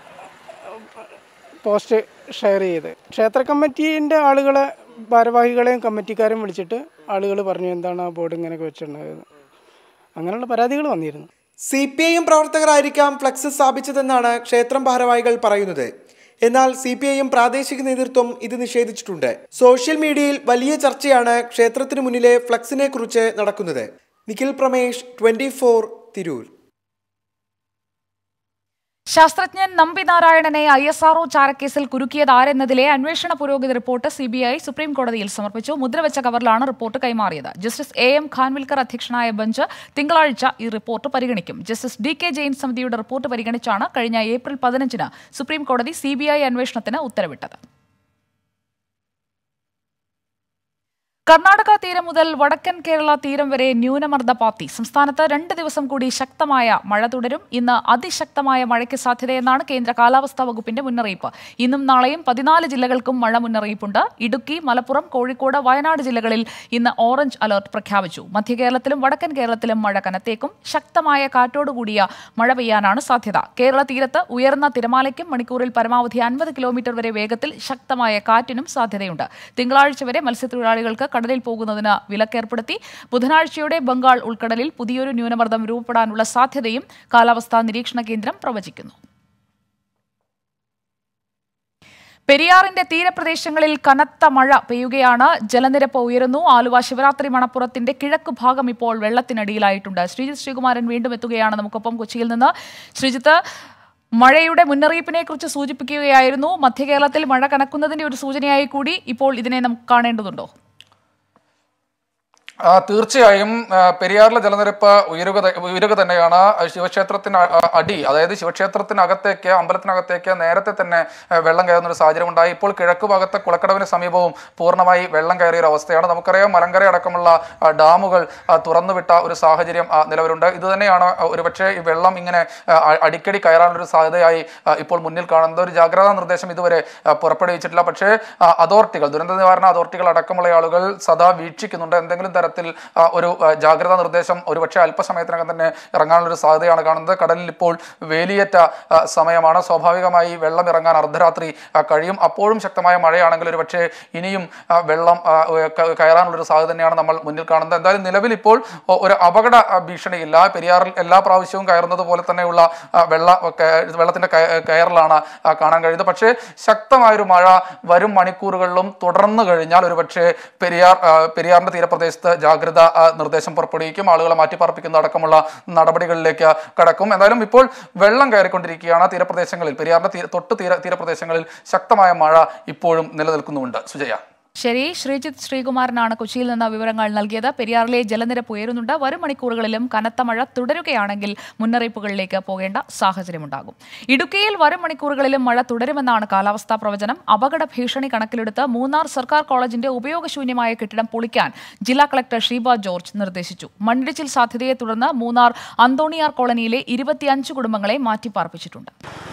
പോസ്റ്റ് ഷെയർ ചെയ്ത് ക്ഷേത്ര കമ്മിറ്റീൻ്റെ ആളുകളെ ഭാരവാഹികളെയും കമ്മിറ്റിക്കാരെയും വിളിച്ചിട്ട് ആളുകൾ പറഞ്ഞു എന്താണ് ആ ബോർഡ് ഇങ്ങനെയൊക്കെ വെച്ചിട്ടുണ്ടായത് അങ്ങനെയുള്ള പരാതികൾ വന്നിരുന്നു സി പി ഐ എം പ്രവർത്തകരായിരിക്കാം ഫ്ലക്സ് സ്ഥാപിച്ചതെന്നാണ് ക്ഷേത്രം ഭാരവാഹികൾ പറയുന്നത് എന്നാൽ സി പി ഐ എം പ്രാദേശിക നേതൃത്വം ഇത് നിഷേധിച്ചിട്ടുണ്ട് സോഷ്യൽ മീഡിയയിൽ വലിയ ചർച്ചയാണ് ക്ഷേത്രത്തിന് മുന്നിലെ ഫ്ലക്സിനെ കുറിച്ച് നടക്കുന്നത് നിഖിൽ പ്രമേഷ് ട്വന്റി ഫോർ തിരൂർ ശാസ്ത്രജ്ഞൻ നമ്പി നാരായണനെ ഐ എസ് ആർഒ ചാരക്കേസിൽ കുരുക്കിയത് ആരെന്നതിലെ അന്വേഷണ പുരോഗതി റിപ്പോർട്ട് സിബിഐ സുപ്രീം കോടതിയിൽ സമർപ്പിച്ചു മുദ്രവെച്ച കവറിലാണ് റിപ്പോർട്ട് കൈമാറിയത് ജസ്റ്റിസ് എ എം ഖാൻവിൽക്കർ അധ്യക്ഷനായ ബെഞ്ച് തിങ്കളാഴ്ച ഈ റിപ്പോർട്ട് പരിഗണിക്കും ജസ്റ്റിസ് ഡി കെ ജെയിൻ സമിതിയുടെ റിപ്പോർട്ട് പരിഗണിച്ചാണ് കഴിഞ്ഞ ഏപ്രിൽ പതിനഞ്ചിന് സുപ്രീം കോടതി സിബിഐ അന്വേഷണത്തിന് ഉത്തരവിട്ടത് കർണാടക തീരം മുതൽ വടക്കൻ കേരള തീരം വരെ ന്യൂനമർദ്ദ പാത്തി സംസ്ഥാനത്ത് രണ്ട് ദിവസം കൂടി ശക്തമായ മഴ തുടരും ഇന്ന് അതിശക്തമായ മഴയ്ക്ക് സാധ്യതയെന്നാണ് കേന്ദ്ര കാലാവസ്ഥാ വകുപ്പിന്റെ മുന്നറിയിപ്പ് ഇന്നും നാളെയും പതിനാല് ജില്ലകൾക്കും മഴ മുന്നറിയിപ്പുണ്ട് ഇടുക്കി മലപ്പുറം കോഴിക്കോട് വയനാട് ജില്ലകളിൽ ഇന്ന് ഓറഞ്ച് അലർട്ട് പ്രഖ്യാപിച്ചു മധ്യ കേരളത്തിലും വടക്കൻ കേരളത്തിലും മഴ കനത്തേക്കും ശക്തമായ കാറ്റോടുകൂടിയ മഴ പെയ്യാനാണ് സാധ്യത കേരള തീരത്ത് ഉയർന്ന തിരമാലയ്ക്കും മണിക്കൂറിൽ പരമാവധി അൻപത് കിലോമീറ്റർ വരെ വേഗത്തിൽ ശക്തമായ കാറ്റിനും സാധ്യതയുണ്ട് തിങ്കളാഴ്ച വരെ മത്സ്യത്തൊഴിലാളികൾക്ക് കടലിൽ പോകുന്നതിന് വിലക്കേർപ്പെടുത്തി ബുധനാഴ്ചയോടെ ബംഗാൾ ഉൾക്കടലിൽ പുതിയൊരു ന്യൂനമർദ്ദം രൂപപ്പെടാനുള്ള സാധ്യതയും കാലാവസ്ഥാ നിരീക്ഷണ കേന്ദ്രം പ്രവചിക്കുന്നു പെരിയാറിന്റെ തീരപ്രദേശങ്ങളിൽ കനത്ത മഴ പെയ്യുകയാണ് ജലനിരപ്പ് ഉയരുന്നു ആലുവ ശിവരാത്രി മണപ്പുറത്തിന്റെ കിഴക്ക് ഭാഗം ഇപ്പോൾ വെള്ളത്തിനടിയിലായിട്ടുണ്ട് ശ്രീജിത്ത് ശ്രീകുമാരൻ വീണ്ടും എത്തുകയാണ് നമുക്കൊപ്പം കൊച്ചിയിൽ നിന്ന് ശ്രീജിത്ത് മഴയുടെ മുന്നറിയിപ്പിനെ കുറിച്ച് സൂചിപ്പിക്കുകയായിരുന്നു മധ്യകേരളത്തിൽ മഴ കനക്കുന്നതിന്റെ ഒരു സൂചനയായി കൂടി ഇപ്പോൾ ഇതിനെ നമുക്ക് കാണേണ്ടതുണ്ടോ ആ, തീർച്ചയായും ആ, പെരിയാറിലെ ജലനിരപ്പ് ഉയരുക ത- ഉയരുക തന്നെയാണ് ശിവക്ഷേത്രത്തിന് അ- അ- അടി അതായത് ശിവക്ഷേത്രത്തിനകത്തേക്ക് അമ്പലത്തിനകത്തേക്ക് നേരത്തെ തന്നെ ആ, വെള്ളം കയറുന്ന ഒരു സാഹചര്യം ഉണ്ടായി ഇപ്പോൾ കിഴക്ക് ഭാഗത്തെ കുളക്കടവിന് സമീപവും പൂർണ്ണമായി വെള്ളം കയറിയ ഒരു അവസ്ഥയാണ് നമുക്കറിയാം മലങ്കര അടക്കമുള്ള ആ, ഡാമുകൾ ആ, തുറന്നുവിട്ട ഒരു സാഹചര്യം ആ, നിലവിലുണ്ട് ഇത് തന്നെയാണ് ഒരുപക്ഷെ ഈ വെള്ളം ഇങ്ങനെ ആ, അ- അടിക്കടി കയറാനുള്ള ഒരു സാധ്യതയായി ആ, ഇപ്പോൾ മുന്നിൽ കാണുന്നത് ഒരു ജാഗ്രതാ നിർദ്ദേശം ഇതുവരെ ആ, പുറപ്പെടുവിച്ചിട്ടില്ല പക്ഷേ ആ, അതോറിറ്റികൾ ദുരന്ത നിവാരണ അതോറിറ്റികൾ അടക്കമുള്ള ആളുകൾ സദാ വീക്ഷിക്കുന്നുണ്ട് എന്തെങ്കിലും തരത്തിൽ ആ, ഒരു ആ, ജാഗ്രതാ നിർദ്ദേശം ഒരുപക്ഷെ അല്പസമയത്തിനകം തന്നെ ഇറങ്ങാനുള്ള ഒരു സാധ്യതയാണ് കാണുന്നത് കടലിൽ ഇപ്പോൾ വേലിയേറ്റ ആ, സമയമാണ് സ്വാഭാവികമായി വെള്ളം ഇറങ്ങാൻ അർദ്ധരാത്രി ആ, കഴിയും അപ്പോഴും ശക്തമായ മഴയാണെങ്കിൽ ഒരുപക്ഷെ ഇനിയും ആ, വെള്ളം ആ, ക- കയറാനുള്ള ഒരു സാധ്യത തന്നെയാണ് നമ്മൾ മുന്നിൽ കാണുന്നത് എന്തായാലും നിലവിൽ ഇപ്പോൾ ഒ- ഒരു അപകട ആ, ഭീഷണിയില്ല പെരിയാറിൽ എല്ലാ പ്രാവശ്യവും കയറുന്നത് പോലെ തന്നെയുള്ള ആ, വെള്ള ക- വെള്ളത്തിന്റെ കയ- കയറലാണ് ആ, കാണാൻ കഴിയുന്നത് പക്ഷേ ശക്തമായൊരു മഴ വരും മണിക്കൂറുകളിലും തുടർന്നു കഴിഞ്ഞാൽ ഒരുപക്ഷെ പെരിയാർ ആ, പെരിയാറിന്റെ തീരപ്രദേശത്ത് ജാഗ്രത ആ, നിർദ്ദേശം പുറപ്പെടുവിക്കും ആളുകളെ മാറ്റിപ്പാർപ്പിക്കുന്ന അടക്കമുള്ള നടപടികളിലേക്ക് കടക്കും എന്തായാലും ഇപ്പോൾ വെള്ളം കയറിക്കൊണ്ടിരിക്കുകയാണ് തീരപ്രദേശങ്ങളിൽ പെരിയാറിന്റെ തീര തൊട്ട് തീര തീരപ്രദേശങ്ങളിൽ ശക്തമായ മഴ ഇപ്പോഴും നിലനിൽക്കുന്നുമുണ്ട് സുജയ ശരി ശ്രീജിത്ത് ശ്രീകുമാരനാണ് കൊച്ചിയിൽ നിന്ന് വിവരങ്ങൾ നൽകിയത് പെരിയാറിലെ ജലനിരപ്പ് ഉയരുന്നുണ്ട് വരും മണിക്കൂറുകളിലും കനത്ത മഴ തുടരുകയാണെങ്കിൽ മുന്നറിയിപ്പുകളിലേക്ക് പോകേണ്ട സാഹചര്യമുണ്ടാകും ഇടുക്കിയിൽ വരും മണിക്കൂറുകളിലും മഴ തുടരുമെന്നാണ് കാലാവസ്ഥാ പ്രവചനം അപകട ഭീഷണി കണക്കിലെടുത്ത് മൂന്നാർ സർക്കാർ കോളേജിന്റെ ഉപയോഗശൂന്യമായ കെട്ടിടം പൊളിക്കാൻ ജില്ലാ കളക്ടർ ഷീബ ജോർജ് നിർദ്ദേശിച്ചു മണ്ണിടിച്ചിൽ സാധ്യതയെ തുടർന്ന് മൂന്നാർ അന്തോണിയാർ കോളനിയിലെ ഇരുപത്തിയഞ്ച് കുടുംബങ്ങളെ മാറ്റിപ്പാർപ്പിച്ചിട്ടുണ്ട്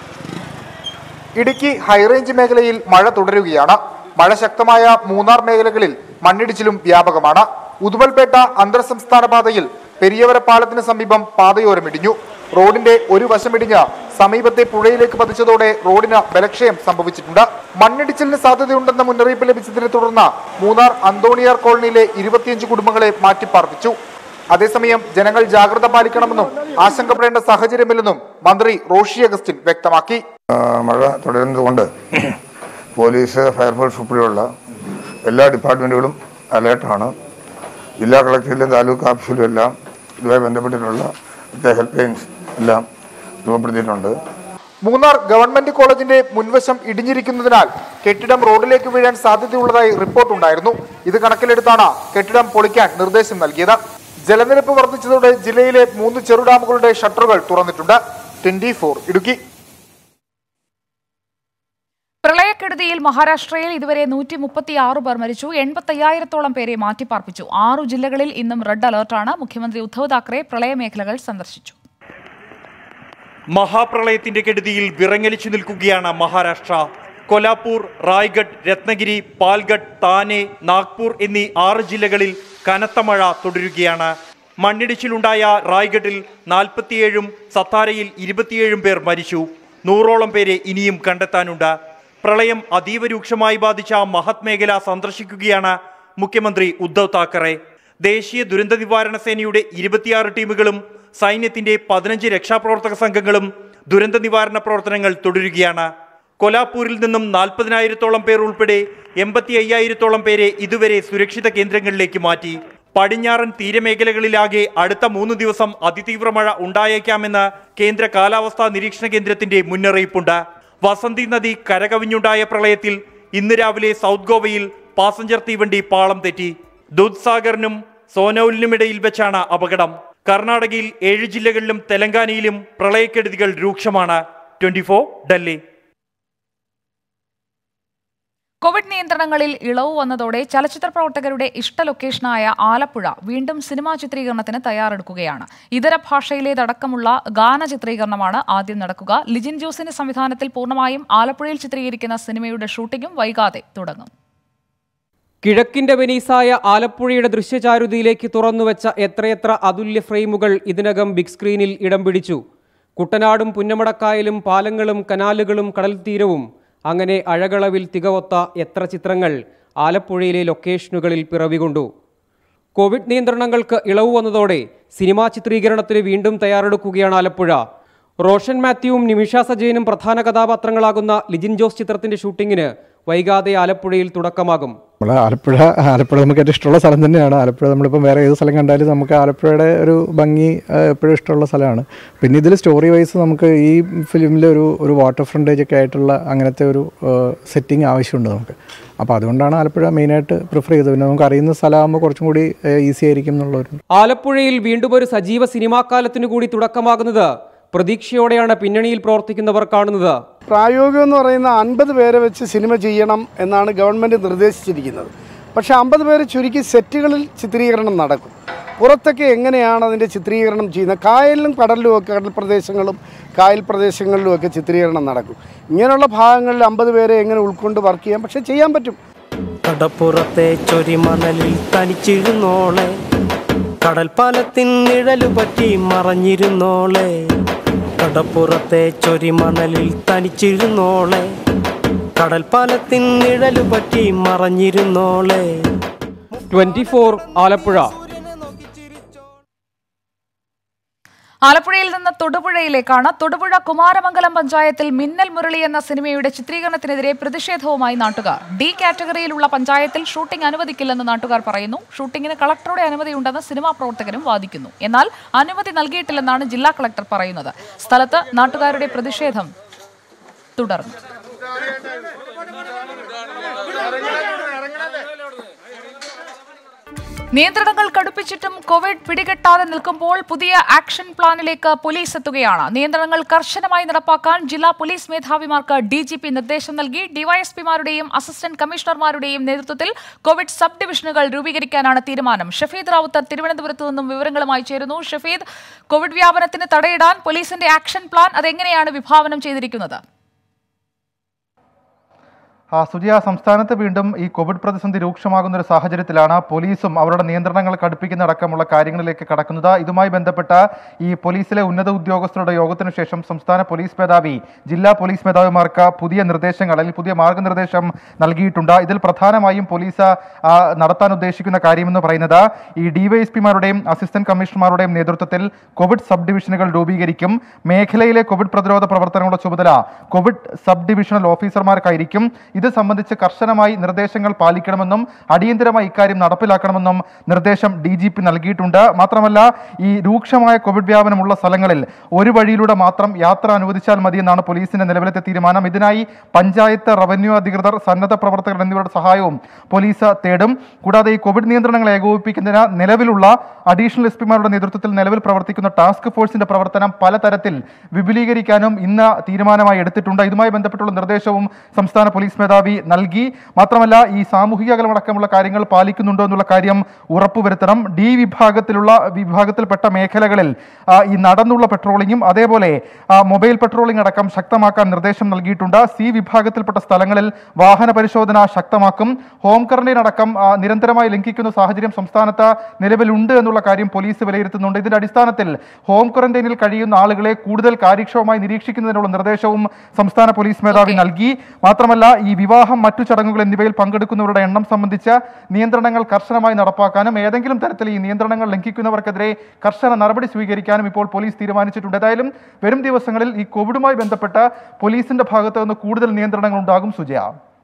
ഇടുക്കി ഹൈറേഞ്ച് മേഖലയിൽ മഴ തുടരുകയാണ് മഴ ശക്തമായ മൂന്നാർ മേഖലകളിൽ മണ്ണിടിച്ചിലും വ്യാപകമാണ് ഉദുമൽപേട്ട അന്തർ സംസ്ഥാന പാതയിൽ പെരിയവര പാലത്തിന് സമീപം പാതയോരമിടിഞ്ഞു റോഡിന്റെ ഒരു വശമിടിഞ്ഞ് സമീപത്തെ പുഴയിലേക്ക് പതിച്ചതോടെ റോഡിന് ബലക്ഷയം സംഭവിച്ചിട്ടുണ്ട് മണ്ണിടിച്ചിലിന് സാധ്യതയുണ്ടെന്ന മുന്നറിയിപ്പ് ലഭിച്ചതിനെ തുടർന്ന് മൂന്നാർ അന്തോണിയാർ കോളനിയിലെ ഇരുപത്തിയഞ്ച് കുടുംബങ്ങളെ മാറ്റിപ്പാർപ്പിച്ചു അതേസമയം ജനങ്ങൾ ജാഗ്രത പാലിക്കണമെന്നും ആശങ്കപ്പെടേണ്ട സാഹചര്യമില്ലെന്നും മന്ത്രി റോഷി അഗസ്റ്റിൻ വ്യക്തമാക്കി ആ, മഴ തുടരുന്നതുകൊണ്ട് പോലീസ് ഫയർഫോഴ്സ് ഉൾപ്പെടെയുള്ള എല്ലാ ഡിപ്പാർട്ട്മെൻറ്റുകളും അലേർട്ടാണ് ജില്ലാ കളക്ടറിലും താലൂക്ക് ഓഫീസിലും എല്ലാം ഇതുമായി ബന്ധപ്പെട്ടിട്ടുള്ള ഹെൽപ്പ് ലൈൻസ് എല്ലാം രൂപപ്പെടുത്തിയിട്ടുണ്ട് മൂന്നാർ ഗവൺമെന്റ് കോളേജിന്റെ മുൻവശം ഇടിഞ്ഞിരിക്കുന്നതിനാൽ കെട്ടിടം റോഡിലേക്ക് വീഴാൻ സാധ്യതയുള്ളതായി റിപ്പോർട്ടുണ്ടായിരുന്നു ഇത് കണക്കിലെടുത്താണ് കെട്ടിടം പൊളിക്കാൻ നിർദ്ദേശം നൽകിയത് ജലനിരപ്പ് വർദ്ധിച്ചതോടെ ജില്ലയിലെ മൂന്ന് ചെറുഡാമുകളുടെ ഷട്ടറുകൾ തുറന്നിട്ടുണ്ട് ട്വന്റി ഇടുക്കി പ്രളയക്കെടുതിയിൽ മഹാരാഷ്ട്രയിൽ ഇതുവരെ നൂറ്റി മുപ്പത്തിയാറ് പേർ മരിച്ചു എൺപത്തയ്യായിരത്തോളം പേരെ മാറ്റിപ്പാർപ്പിച്ചു ആറു ജില്ലകളിൽ ഇന്നും റെഡ് അലർട്ടാണ് മുഖ്യമന്ത്രി ഉദ്ധവ് താക്കറെ പ്രളയമേഖലകൾ സന്ദർശിച്ചു മഹാപ്രളയത്തിന്റെ കെടുതിയിൽ വിറങ്ങലിച്ചു നിൽക്കുകയാണ് മഹാരാഷ്ട്ര കൊലാപൂർ റായ്ഗഡ് രത്നഗിരി പാൽഗഡ് താനെ നാഗ്പൂർ എന്നീ ആറ് ജില്ലകളിൽ കനത്ത മഴ തുടരുകയാണ് മണ്ണിടിച്ചിലുണ്ടായ റായ്ഗഡിൽ നാൽപ്പത്തിയേഴും സത്താരയിൽ ഇരുപത്തിയേഴും പേർ മരിച്ചു നൂറോളം പേരെ ഇനിയും കണ്ടെത്താനുണ്ട് പ്രളയം അതീവ രൂക്ഷമായി ബാധിച്ച മഹത് മേഖല സന്ദർശിക്കുകയാണ് മുഖ്യമന്ത്രി ഉദ്ധവ് താക്കറെ ദേശീയ ദുരന്ത നിവാരണ സേനയുടെ ഇരുപത്തിയാറ് ടീമുകളും സൈന്യത്തിന്റെ പതിനഞ്ച് രക്ഷാപ്രവർത്തക സംഘങ്ങളും ദുരന്ത നിവാരണ പ്രവർത്തനങ്ങൾ തുടരുകയാണ് കൊലാപൂരിൽ നിന്നും നാൽപ്പതിനായിരത്തോളം പേർ ഉൾപ്പെടെ എൺപത്തി അയ്യായിരത്തോളം പേരെ ഇതുവരെ സുരക്ഷിത കേന്ദ്രങ്ങളിലേക്ക് മാറ്റി പടിഞ്ഞാറൻ തീരമേഖലകളിലാകെ അടുത്ത മൂന്ന് ദിവസം അതിതീവ്ര മഴ ഉണ്ടായേക്കാമെന്ന് കേന്ദ്ര കാലാവസ്ഥാ നിരീക്ഷണ കേന്ദ്രത്തിന്റെ മുന്നറിയിപ്പുണ്ട് വസന്തി നദി കരകവിഞ്ഞുണ്ടായ പ്രളയത്തിൽ ഇന്ന് രാവിലെ സൗത്ത് ഗോവയിൽ പാസഞ്ചർ തീവണ്ടി പാളം തെറ്റി ദൂദ്സാഗറിനും സോനൌലിനുമിടയിൽ വെച്ചാണ് അപകടം കർണാടകയിൽ ഏഴ് ജില്ലകളിലും തെലങ്കാനയിലും പ്രളയക്കെടുതികൾ രൂക്ഷമാണ് ട്വന്റി ഡൽഹി കോവിഡ് നിയന്ത്രണങ്ങളിൽ ഇളവ് വന്നതോടെ ചലച്ചിത്ര പ്രവർത്തകരുടെ ഇഷ്ട ലൊക്കേഷനായ ആലപ്പുഴ വീണ്ടും സിനിമാ ചിത്രീകരണത്തിന് തയ്യാറെടുക്കുകയാണ് ഇതര ഭാഷയിലേതടക്കമുള്ള ഗാന ചിത്രീകരണമാണ് ആദ്യം നടക്കുക ലിജിൻ ജോസിന്റെ സംവിധാനത്തിൽ പൂർണ്ണമായും ആലപ്പുഴയിൽ ചിത്രീകരിക്കുന്ന സിനിമയുടെ ഷൂട്ടിംഗും വൈകാതെ തുടങ്ങും കിഴക്കിന്റെ വെനീസായ ആലപ്പുഴയുടെ ദൃശ്യചാരുതയിലേക്ക് തുറന്നുവെച്ച എത്രയെത്ര അതുല്യ ഫ്രെയിമുകൾ ഇതിനകം ബിഗ് സ്ക്രീനിൽ ഇടം പിടിച്ചു കുട്ടനാടും പുന്നമടക്കായലും പാലങ്ങളും കനാലുകളും കടൽത്തീരവും അങ്ങനെ അഴകളവിൽ തികവൊത്ത എത്ര ചിത്രങ്ങൾ ആലപ്പുഴയിലെ ലൊക്കേഷനുകളിൽ പിറവികൊണ്ടു കോവിഡ് നിയന്ത്രണങ്ങൾക്ക് ഇളവ് വന്നതോടെ സിനിമാ ചിത്രീകരണത്തിന് വീണ്ടും തയ്യാറെടുക്കുകയാണ് ആലപ്പുഴ റോഷൻ മാത്യുവും നിമിഷ സജയനും പ്രധാന കഥാപാത്രങ്ങളാകുന്ന ലിജിൻ ജോസ് ചിത്രത്തിന്റെ ഷൂട്ടിങ്ങിന് വൈകാതെ ആലപ്പുഴയിൽ തുടക്കമാകും നമ്മൾ ആലപ്പുഴ ആലപ്പുഴ നമുക്ക് ഏറ്റവും ഇഷ്ടമുള്ള സ്ഥലം തന്നെയാണ് ആലപ്പുഴ നമ്മളിപ്പം വേറെ ഏത് സ്ഥലം കണ്ടാലും നമുക്ക് ആലപ്പുഴയുടെ ഒരു ഭംഗി ആ, എപ്പോഴും ഇഷ്ടമുള്ള സ്ഥലമാണ് പിന്നെ ഇതിൽ സ്റ്റോറി വൈസ് നമുക്ക് ഈ ഫിലിമിൽ ഒരു ഒരു വാട്ടർ ഫ്രണ്ടേജ് ഒക്കെ ആയിട്ടുള്ള അങ്ങനത്തെ ഒരു സെറ്റിംഗ് ആവശ്യമുണ്ട് നമുക്ക് അപ്പോൾ അതുകൊണ്ടാണ് ആലപ്പുഴ മെയിനായിട്ട് പ്രിഫർ ചെയ്തത് പിന്നെ നമുക്ക് അറിയുന്ന സ്ഥലമാകുമ്പോൾ കുറച്ചും കൂടി ഈസി ആയിരിക്കും എന്നുള്ളൊരു ആലപ്പുഴയിൽ വീണ്ടും ഒരു സജീവ സിനിമാക്കാലത്തിനു കൂടി തുടക്കമാകുന്നത് പ്രതീക്ഷയോടെയാണ് പിന്നണിയിൽ പ്രവർത്തിക്കുന്നവർ കാണുന്നത് പ്രായോഗികം എന്ന് പറയുന്ന അൻപത് പേരെ വെച്ച് സിനിമ ചെയ്യണം എന്നാണ് ഗവൺമെൻറ് നിർദ്ദേശിച്ചിരിക്കുന്നത് പക്ഷേ അമ്പത് പേര് ചുരുക്കി സെറ്റുകളിൽ ചിത്രീകരണം നടക്കും പുറത്തൊക്കെ എങ്ങനെയാണ് അതിൻ്റെ ചിത്രീകരണം ചെയ്യുന്നത് കായലിലും കടലിലും ഒക്കെ കടൽ പ്രദേശങ്ങളും കായൽ പ്രദേശങ്ങളിലും ഒക്കെ ചിത്രീകരണം നടക്കും ഇങ്ങനെയുള്ള ഭാഗങ്ങളിൽ അമ്പത് പേരെ എങ്ങനെ ഉൾക്കൊണ്ട് വർക്ക് ചെയ്യാം പക്ഷേ ചെയ്യാൻ പറ്റും കടപ്പുറത്തെ ചൊരിമണലിൽ തനിച്ചിരുന്നോളെ കടൽപ്പാലത്തിൻ നിഴലു പറ്റി മറഞ്ഞിരുന്നോളെ കടപ്പുറത്തെ ചൊരിമണലിൽ തനിച്ചിരുന്നോളെ കടൽപ്പാലത്തിൻ നിഴലു പറ്റി മറഞ്ഞിരുന്നോളെ ട്വന്റി ഫോർ ആലപ്പുഴ ആലപ്പുഴയിൽ നിന്ന് തൊടുപുഴയിലേക്കാണ് തൊടുപുഴ കുമാരമംഗലം പഞ്ചായത്തിൽ മിന്നൽ മുരളി എന്ന സിനിമയുടെ ചിത്രീകരണത്തിനെതിരെ പ്രതിഷേധവുമായി നാട്ടുകാർ ഡി കാറ്റഗറിയിലുള്ള പഞ്ചായത്തിൽ ഷൂട്ടിംഗ് അനുവദിക്കില്ലെന്ന് നാട്ടുകാർ പറയുന്നു ഷൂട്ടിംഗിന് കളക്ടറുടെ അനുമതിയുണ്ടെന്ന് സിനിമാ പ്രവർത്തകരും വാദിക്കുന്നു എന്നാൽ അനുമതി നൽകിയിട്ടില്ലെന്നാണ് ജില്ലാ കളക്ടർ പറയുന്നത് സ്ഥലത്ത് നാട്ടുകാരുടെ പ്രതിഷേധം തുടർന്നു നിയന്ത്രണങ്ങൾ കടുപ്പിച്ചിട്ടും കോവിഡ് പിടികെട്ടാതെ നിൽക്കുമ്പോൾ പുതിയ ആക്ഷൻ പ്ലാനിലേക്ക് പോലീസ് എത്തുകയാണ് നിയന്ത്രണങ്ങൾ കർശനമായി നടപ്പാക്കാൻ ജില്ലാ പോലീസ് മേധാവിമാർക്ക് ഡി ജി പി നിർദ്ദേശം നൽകി ഡിവൈഎസ്പിമാരുടെയും അസിസ്റ്റന്റ് കമ്മീഷണർമാരുടെയും നേതൃത്വത്തിൽ കോവിഡ് സബ് ഡിവിഷനുകൾ രൂപീകരിക്കാനാണ് തീരുമാനം ഷഫീദ് റാവുത്തർ തിരുവനന്തപുരത്ത് നിന്നും വിവരങ്ങളുമായി ചേരുന്നു ഷഫീദ് കോവിഡ് വ്യാപനത്തിന് തടയിടാൻ പോലീസിന്റെ ആക്ഷൻ പ്ലാൻ അതെങ്ങനെയാണ് വിഭാവനം ചെയ്തിരിക്കുന്നത് ആ, സുജിയ സംസ്ഥാനത്ത് വീണ്ടും ഈ കോവിഡ് പ്രതിസന്ധി രൂക്ഷമാകുന്ന ഒരു സാഹചര്യത്തിലാണ് പോലീസും അവരുടെ നിയന്ത്രണങ്ങൾ കടുപ്പിക്കുന്നതടക്കമുള്ള കാര്യങ്ങളിലേക്ക് കടക്കുന്നത് ഇതുമായി ബന്ധപ്പെട്ട ഈ പോലീസിലെ ഉന്നത ഉദ്യോഗസ്ഥരുടെ യോഗത്തിനു ശേഷം സംസ്ഥാന പോലീസ് മേധാവി ജില്ലാ പോലീസ് മേധാവിമാർക്ക് പുതിയ നിർദ്ദേശങ്ങൾ അല്ലെങ്കിൽ പുതിയ മാർഗനിർദ്ദേശം നൽകിയിട്ടുണ്ട് ഇതിൽ പ്രധാനമായും പോലീസ് ആ, നടത്താൻ ഉദ്ദേശിക്കുന്ന കാര്യമെന്ന് പറയുന്നത് ഈ ഡിവൈഎസ്പിമാരുടെയും അസിസ്റ്റന്റ് കമ്മീഷണർമാരുടെയും നേതൃത്വത്തിൽ കോവിഡ് സബ് ഡിവിഷനുകൾ രൂപീകരിക്കും മേഖലയിലെ കോവിഡ് പ്രതിരോധ പ്രവർത്തനങ്ങളുടെ ചുമതല കോവിഡ് സബ് ഡിവിഷണൽ ഓഫീസർമാർക്കായിരിക്കും ഇത് സംബന്ധിച്ച് കർശനമായി നിർദ്ദേശങ്ങൾ പാലിക്കണമെന്നും അടിയന്തരമായി ഇക്കാര്യം നടപ്പിലാക്കണമെന്നും നിർദ്ദേശം ഡി ജി പി നൽകിയിട്ടുണ്ട് മാത്രമല്ല ഈ രൂക്ഷമായ കോവിഡ് വ്യാപനമുള്ള സ്ഥലങ്ങളിൽ ഒരു വഴിയിലൂടെ മാത്രം യാത്ര അനുവദിച്ചാൽ മതിയെന്നാണ് പോലീസിന്റെ നിലവിലത്തെ തീരുമാനം ഇതിനായി പഞ്ചായത്ത് റവന്യൂ അധികൃതർ സന്നദ്ധ പ്രവർത്തകർ എന്നിവരുടെ സഹായവും പോലീസ് തേടും കൂടാതെ ഈ കോവിഡ് നിയന്ത്രണങ്ങൾ ഏകോപിപ്പിക്കുന്നതിന് നിലവിലുള്ള അഡീഷണൽ എസ് പിമാരുടെ നേതൃത്വത്തിൽ നിലവിൽ പ്രവർത്തിക്കുന്ന ടാസ്ക് ഫോഴ്സിന്റെ പ്രവർത്തനം പലതരത്തിൽ വിപുലീകരിക്കാനും ഇന്ന് തീരുമാനമായി എടുത്തിട്ടുണ്ട് ഇതുമായി ബന്ധപ്പെട്ടുള്ള നിർദ്ദേശവും സംസ്ഥാന പോലീസ് മേധാവി നൽകി മാത്രമല്ല ഈ സാമൂഹിക അകലമടക്കമുള്ള കാര്യങ്ങൾ പാലിക്കുന്നുണ്ടോ എന്നുള്ള കാര്യം ഉറപ്പുവരുത്തണം ഡി വിഭാഗത്തിലുള്ള വിഭാഗത്തിൽപ്പെട്ട മേഖലകളിൽ ആ, ഈ നടന്നുള്ള പെട്രോളിങ്ങും അതേപോലെ ആ, മൊബൈൽ പെട്രോളിംഗ് അടക്കം ശക്തമാക്കാൻ നിർദ്ദേശം നൽകിയിട്ടുണ്ട് സി വിഭാഗത്തിൽപ്പെട്ട സ്ഥലങ്ങളിൽ വാഹന പരിശോധന ശക്തമാക്കും ഹോം ക്വാറന്റൈൻ അടക്കം ആ, നിരന്തരമായി ലംഘിക്കുന്ന സാഹചര്യം സംസ്ഥാനത്ത് നിലവിലുണ്ട് എന്നുള്ള കാര്യം പോലീസ് വിലയിരുത്തുന്നുണ്ട് ഇതിന്റെ അടിസ്ഥാനത്തിൽ ഹോം ക്വാറന്റൈനിൽ കഴിയുന്ന ആളുകളെ കൂടുതൽ കാര്യക്ഷമമായി നിരീക്ഷിക്കുന്നതിനുള്ള നിർദ്ദേശവും സംസ്ഥാന പോലീസ് മേധാവി നൽകി മാത്രമല്ല ഈ വിവാഹം മറ്റു ചടങ്ങുകൾ എന്നിവയിൽ പങ്കെടുക്കുന്നവരുടെ എണ്ണം സംബന്ധിച്ച നിയന്ത്രണങ്ങൾ കർശനമായി നടപ്പാക്കാനും ഏതെങ്കിലും തരത്തിൽ ഈ നിയന്ത്രണങ്ങൾ ലംഘിക്കുന്നവർക്കെതിരെ കർശന നടപടി സ്വീകരിക്കാനും ഇപ്പോൾ പോലീസ് തീരുമാനിച്ചിട്ടുണ്ട് ഏതായാലും വരും ദിവസങ്ങളിൽ ഈ കോവിഡുമായി ബന്ധപ്പെട്ട പോലീസിന്റെ ഭാഗത്ത് നിന്ന് കൂടുതൽ നിയന്ത്രണങ്ങൾ ഉണ്ടാകും സുജയ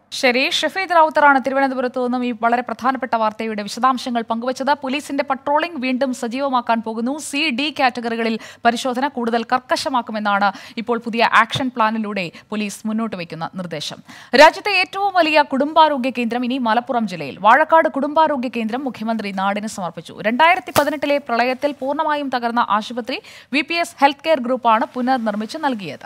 ശരി ഷഫീദ് റൌത്തറാണ് തിരുവനന്തപുരത്ത് നിന്നും ഈ വളരെ പ്രധാനപ്പെട്ട വാർത്തയുടെ വിശദാംശങ്ങൾ പങ്കുവച്ചത് പോലീസിന്റെ പട്രോളിംഗ് വീണ്ടും സജീവമാക്കാൻ പോകുന്നു സി ഡി കാറ്റഗറികളിൽ പരിശോധന കൂടുതൽ കർക്കശമാക്കുമെന്നാണ് ഇപ്പോൾ പുതിയ ആക്ഷൻ പ്ലാനിലൂടെ പോലീസ് മുന്നോട്ട് വയ്ക്കുന്ന നിർദ്ദേശം രാജ്യത്തെ ഏറ്റവും വലിയ കുടുംബാരോഗ്യ കേന്ദ്രം ഇനി മലപ്പുറം ജില്ലയിൽ വാഴക്കാട് കുടുംബാരോഗ്യ കേന്ദ്രം മുഖ്യമന്ത്രി നാടിന് സമർപ്പിച്ചു രണ്ടായിരത്തി പതിനെട്ടിലെ പ്രളയത്തിൽ പൂർണ്ണമായും തകർന്ന ആശുപത്രി V P S health care ഗ്രൂപ്പാണ് പുനർനിർമ്മിച്ച് നൽകിയത്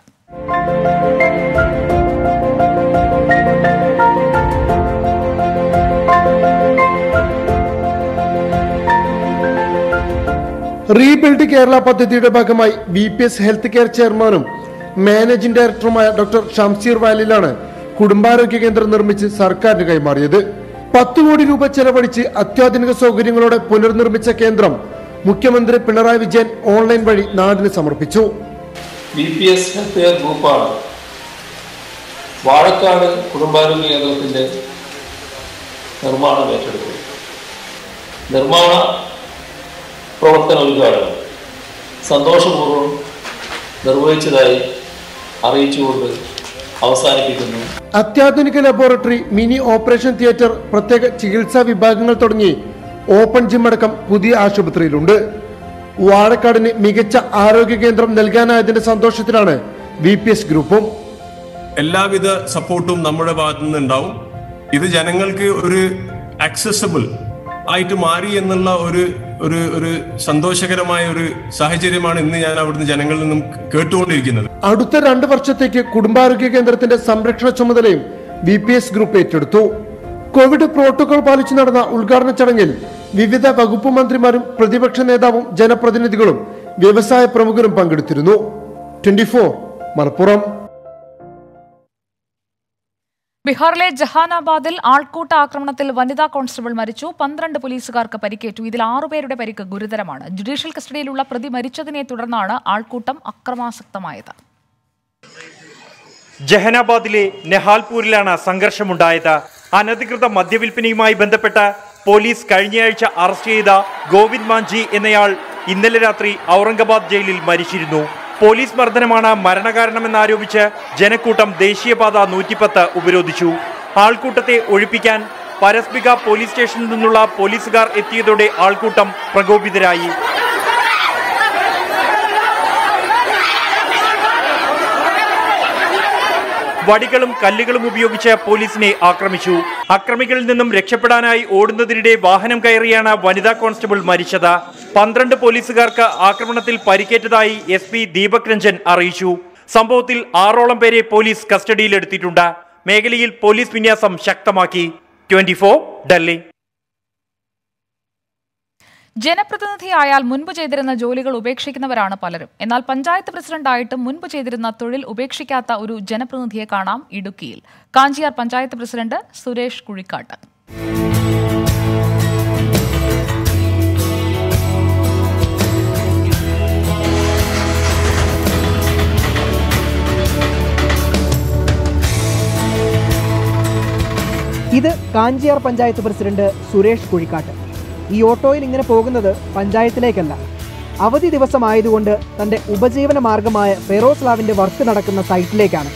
റീബിൽഡ് കേരള പദ്ധതിയുടെ ഭാഗമായി B P S health care ചെയർമാനും മാനേജിംഗ് ഡയറക്ടറുമായ ഡോക്ടർ ഷംസീർ വാലിലാണ് കുടുംബാരോഗ്യ കേന്ദ്രം നിർമ്മിച്ച് സർക്കാരിന് കൈമാറിയത് പത്ത് കോടി രൂപ ചെലവഴിച്ച് അത്യാധുനിക സൗകര്യങ്ങളോടെ പുനർനിർമ്മിച്ച കേന്ദ്രം മുഖ്യമന്ത്രി പിണറായി വിജയൻ ഓൺലൈൻ വഴി നാടിന് സമർപ്പിച്ചു B P S health care ഗ്രൂപ്പാണ് വാഴക്കാട് കുടുംബാരോഗ്യ കേന്ദ്രത്തിൻ്റെ നിർമ്മാണം ഏറ്റെടുത്തത് നിർമ്മാണ പ്രവർത്തന ഉദ്ഘാടനം സന്തോഷപൂർവ്വം നിർവഹിച്ചതായി അറിയിച്ചുകൊണ്ട് അവസാനിപ്പിക്കുന്നു അത്യാധുനിക ലബോറട്ടറി മിനി ഓപ്പറേഷൻ തിയേറ്റർ പ്രത്യേക ചികിത്സാ വിഭാഗങ്ങൾ തുടങ്ങി ഓപ്പൺ ജിം അടക്കം പുതിയ ആശുപത്രിയിലുണ്ട് വാഴക്കാടിന് മികച്ച ആരോഗ്യ കേന്ദ്രം നൽകാനായതിന്റെ സന്തോഷത്തിലാണ് വി പി എസ് ഗ്രൂപ്പും എല്ലാവിധ സപ്പോർട്ടും നമ്മുടെ ഭാഗത്തു നിന്ന് ഉണ്ടാവും ഇത് ജനങ്ങൾക്ക് ഒരു ആക്സസബിൾ ആയിട്ട് മാറി എന്നുള്ള ഒരു ഒരു ഒരു സന്തോഷകരമായ ഒരു സാഹചര്യമാണ് ഇന്ന് ഞാൻ അവിടുന്ന് ജനങ്ങളിൽ നിന്നും കേട്ടുകൊണ്ടിരിക്കുന്നത് അടുത്ത രണ്ട് വർഷത്തേക്ക് കുടുംബാരോഗ്യ കേന്ദ്രത്തിന്റെ സംരക്ഷണ ചുമതലയും ബി പി എസ് ഗ്രൂപ്പ് ഏറ്റെടുത്തു കോവിഡ് പ്രോട്ടോകോൾ പാലിച്ചു നടന്ന ഉദ്ഘാടന ചടങ്ങിൽ വിവിധ വകുപ്പ് മന്ത്രിമാരും പ്രതിപക്ഷ നേതാവും ജനപ്രതിനിധികളും വ്യവസായ പ്രമുഖരും പങ്കെടുത്തിരുന്നു ട്വന്റി മലപ്പുറം ബീഹാറിലെ ജഹാനാബാദിൽ ആൾക്കൂട്ട ആക്രമണത്തിൽ വനിതാ കോൺസ്റ്റബിൾ മരിച്ചു പന്ത്രണ്ട് പോലീസുകാർക്ക് പരിക്കേറ്റു ഇതിൽ ആറുപേരുടെ പരിക്ക് ഗുരുതരമാണ് ജുഡീഷ്യൽ കസ്റ്റഡിയിലുള്ള പ്രതി മരിച്ചതിനെ തുടർന്നാണ് ആൾക്കൂട്ടം അക്രമാസക്തമായത് ജഹനാബാദിലെ നെഹാൽപൂരിലാണ് സംഘർഷമുണ്ടായത് അനധികൃത മദ്യവിൽപ്പനയുമായി ബന്ധപ്പെട്ട് പോലീസ് കഴിഞ്ഞയാഴ്ച അറസ്റ്റ് ചെയ്ത ഗോവിന്ദ് മാഞ്ചി എന്നയാൾ ഇന്നലെ രാത്രി ഔറംഗാബാദ് ജയിലിൽ മരിച്ചിരുന്നു പോലീസ് മർദ്ദനമാണ് മരണകാരണമെന്നാരോപിച്ച് ജനക്കൂട്ടം ദേശീയപാത നൂറ്റിപ്പത്ത് ഉപരോധിച്ചു ആൾക്കൂട്ടത്തെ ഒഴിപ്പിക്കാൻ പരസ്പിക പോലീസ് സ്റ്റേഷനിൽ നിന്നുള്ള പോലീസുകാർ എത്തിയതോടെ ആൾക്കൂട്ടം പ്രകോപിതരായി വടികളും കല്ലുകളും ഉപയോഗിച്ച് പോലീസിനെ ആക്രമിച്ചു അക്രമികളിൽ നിന്നും രക്ഷപ്പെടാനായി ഓടുന്നതിനിടെ വാഹനം കയറിയാണ് വനിതാ കോൺസ്റ്റബിൾ മരിച്ചത് പന്ത്രണ്ട് പോലീസുകാർക്ക് ആക്രമണത്തിൽ പരിക്കേറ്റതായി എസ് പി ദീപക് രഞ്ജൻ അറിയിച്ചു സംഭവത്തിൽ ആറോളം പേരെ പോലീസ് കസ്റ്റഡിയിലെടുത്തിട്ടുണ്ട് മേഖലയിൽ പോലീസ് വിന്യാസം ശക്തമാക്കി ട്വന്റി ഡൽഹി ജനപ്രതിനിധിയായാൽ മുൻപ് ചെയ്തിരുന്ന ജോലികൾ ഉപേക്ഷിക്കുന്നവരാണ് പലരും എന്നാൽ പഞ്ചായത്ത് പ്രസിഡന്റായിട്ടും മുൻപ് ചെയ്തിരുന്ന തൊഴിൽ ഉപേക്ഷിക്കാത്ത ഒരു ജനപ്രതിനിധിയെ കാണാം ഇടുക്കിയിൽ കാഞ്ചിയാർ പഞ്ചായത്ത് പ്രസിഡന്റ് സുരേഷ് കുഴിക്കാട്ട് ഇത് കാഞ്ചിയാർ പഞ്ചായത്ത് പ്രസിഡന്റ് സുരേഷ് കുഴിക്കാട്ട് ഈ ഓട്ടോയിൽ ഇങ്ങനെ പോകുന്നത് പഞ്ചായത്തിലേക്കല്ല അവധി ദിവസമായതുകൊണ്ട് തന്റെ ഉപജീവന മാർഗമായ ഫെറോസ് ലാവിന്റെ വർക്ക് നടക്കുന്ന സൈറ്റിലേക്കാണ്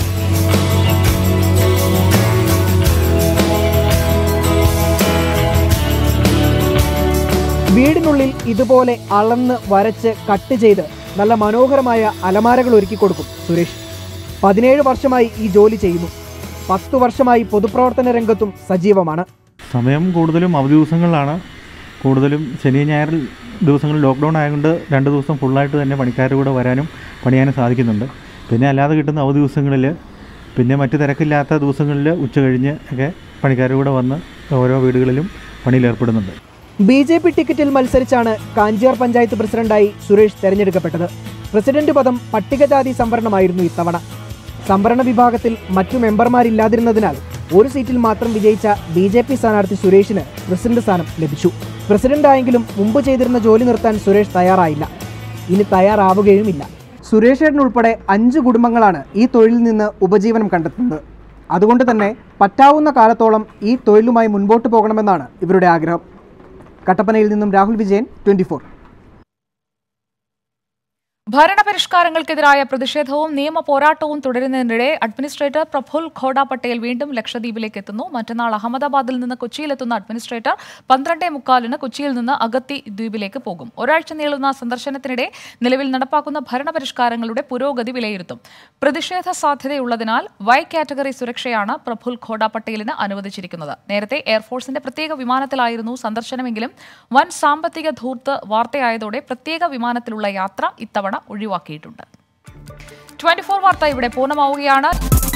വീടിനുള്ളിൽ ഇതുപോലെ അളന്ന് വരച്ച് കട്ട് ചെയ്ത് നല്ല മനോഹരമായ അലമാരകൾ ഒരുക്കി കൊടുക്കും സുരേഷ് പതിനേഴ് വർഷമായി ഈ ജോലി ചെയ്യുന്നു പത്തു വർഷമായി പൊതുപ്രവർത്തന രംഗത്തും സജീവമാണ് സമയം കൂടുതലും അവധി ദിവസങ്ങളിലാണ് കൂടുതലും ശനി ഞായർ ദിവസങ്ങളിൽ ലോക്ക്ഡൗൺ ആയതുകൊണ്ട് രണ്ട് ദിവസം ഫുള്ളായിട്ട് തന്നെ പണിക്കാരുടെ കൂടെ വരാനും പണിയാനും സാധിക്കുന്നുണ്ട് പിന്നെ അല്ലാതെ കിട്ടുന്ന അവധി ദിവസങ്ങളിൽ പിന്നെ മറ്റ് തിരക്കില്ലാത്ത ദിവസങ്ങളിൽ ഉച്ച കഴിഞ്ഞ് ഒക്കെ പണിക്കാരുടെ കൂടെ വന്ന് ഓരോ വീടുകളിലും പണിയിൽ ഏർപ്പെടുന്നുണ്ട് ബി ജെ പി ടിക്കറ്റിൽ മത്സരിച്ചാണ് കാഞ്ചിയാർ പഞ്ചായത്ത് പ്രസിഡന്റായി സുരേഷ് തെരഞ്ഞെടുക്കപ്പെട്ടത് പ്രസിഡന്റ് പദം പട്ടികജാതി സംവരണമായിരുന്നു ഇത്തവണ സംവരണ വിഭാഗത്തിൽ മറ്റു മെമ്പർമാരില്ലാതിരുന്നതിനാൽ ഒരു സീറ്റിൽ മാത്രം വിജയിച്ച ബി ജെ പി സ്ഥാനാർത്ഥി സുരേഷിന് പ്രസിഡന്റ് സ്ഥാനം ലഭിച്ചു പ്രസിഡന്റായെങ്കിലും മുമ്പ് ചെയ്തിരുന്ന ജോലി നിർത്താൻ സുരേഷ് തയ്യാറായില്ല ഇനി തയ്യാറാവുകയുമില്ല സുരേഷ് ഏട്ടൻ ഉൾപ്പെടെ അഞ്ച് കുടുംബങ്ങളാണ് ഈ തൊഴിലിൽ നിന്ന് ഉപജീവനം കണ്ടെത്തുന്നത് അതുകൊണ്ട് തന്നെ പറ്റാവുന്ന കാലത്തോളം ഈ തൊഴിലുമായി മുൻപോട്ട് പോകണമെന്നാണ് ഇവരുടെ ആഗ്രഹം കട്ടപ്പനയിൽ നിന്നും രാഹുൽ വിജയൻ ട്വന്റി ഭരണപരിഷ്കാരങ്ങൾക്കെതിരായ പ്രതിഷേധവും നിയമ പോരാട്ടവും തുടരുന്നതിനിടെ അഡ്മിനിസ്ട്രേറ്റർ പ്രഫുൽ ഖോഡ പട്ടേൽ വീണ്ടും ലക്ഷദ്വീപിലേക്ക് എത്തുന്നു മറ്റന്നാൾ അഹമ്മദാബാദിൽ നിന്ന് കൊച്ചിയിലെത്തുന്ന അഡ്മിനിസ്ട്രേറ്റർ പന്ത്രണ്ടേ മുക്കാലിന് കൊച്ചിയിൽ നിന്ന് അഗത്തി ദ്വീപിലേക്ക് പോകും ഒരാഴ്ച നീളുന്ന സന്ദർശനത്തിനിടെ നിലവിൽ നടപ്പാക്കുന്ന ഭരണപരിഷ്കാരങ്ങളുടെ പുരോഗതി വിലയിരുത്തും പ്രതിഷേധ സാധ്യതയുള്ളതിനാൽ വൈ കാറ്റഗറി സുരക്ഷയാണ് പ്രഫുൽ ഖോഡ പട്ടേലിന് അനുവദിച്ചിരിക്കുന്നത് നേരത്തെ എയർഫോഴ്സിന്റെ പ്രത്യേക വിമാനത്തിലായിരുന്നു സന്ദർശനമെങ്കിലും വൻ സാമ്പത്തിക ധൂർത്ത് വാർത്തയായതോടെ പ്രത്യേക വിമാനത്തിലുള്ള യാത്ര ഇത്തവണ ഒഴിവാക്കിയിട്ടുണ്ട് ട്വന്റി ഫോർ വാർത്ത ഇവിടെ പൂർണ്ണമാവുകയാണ്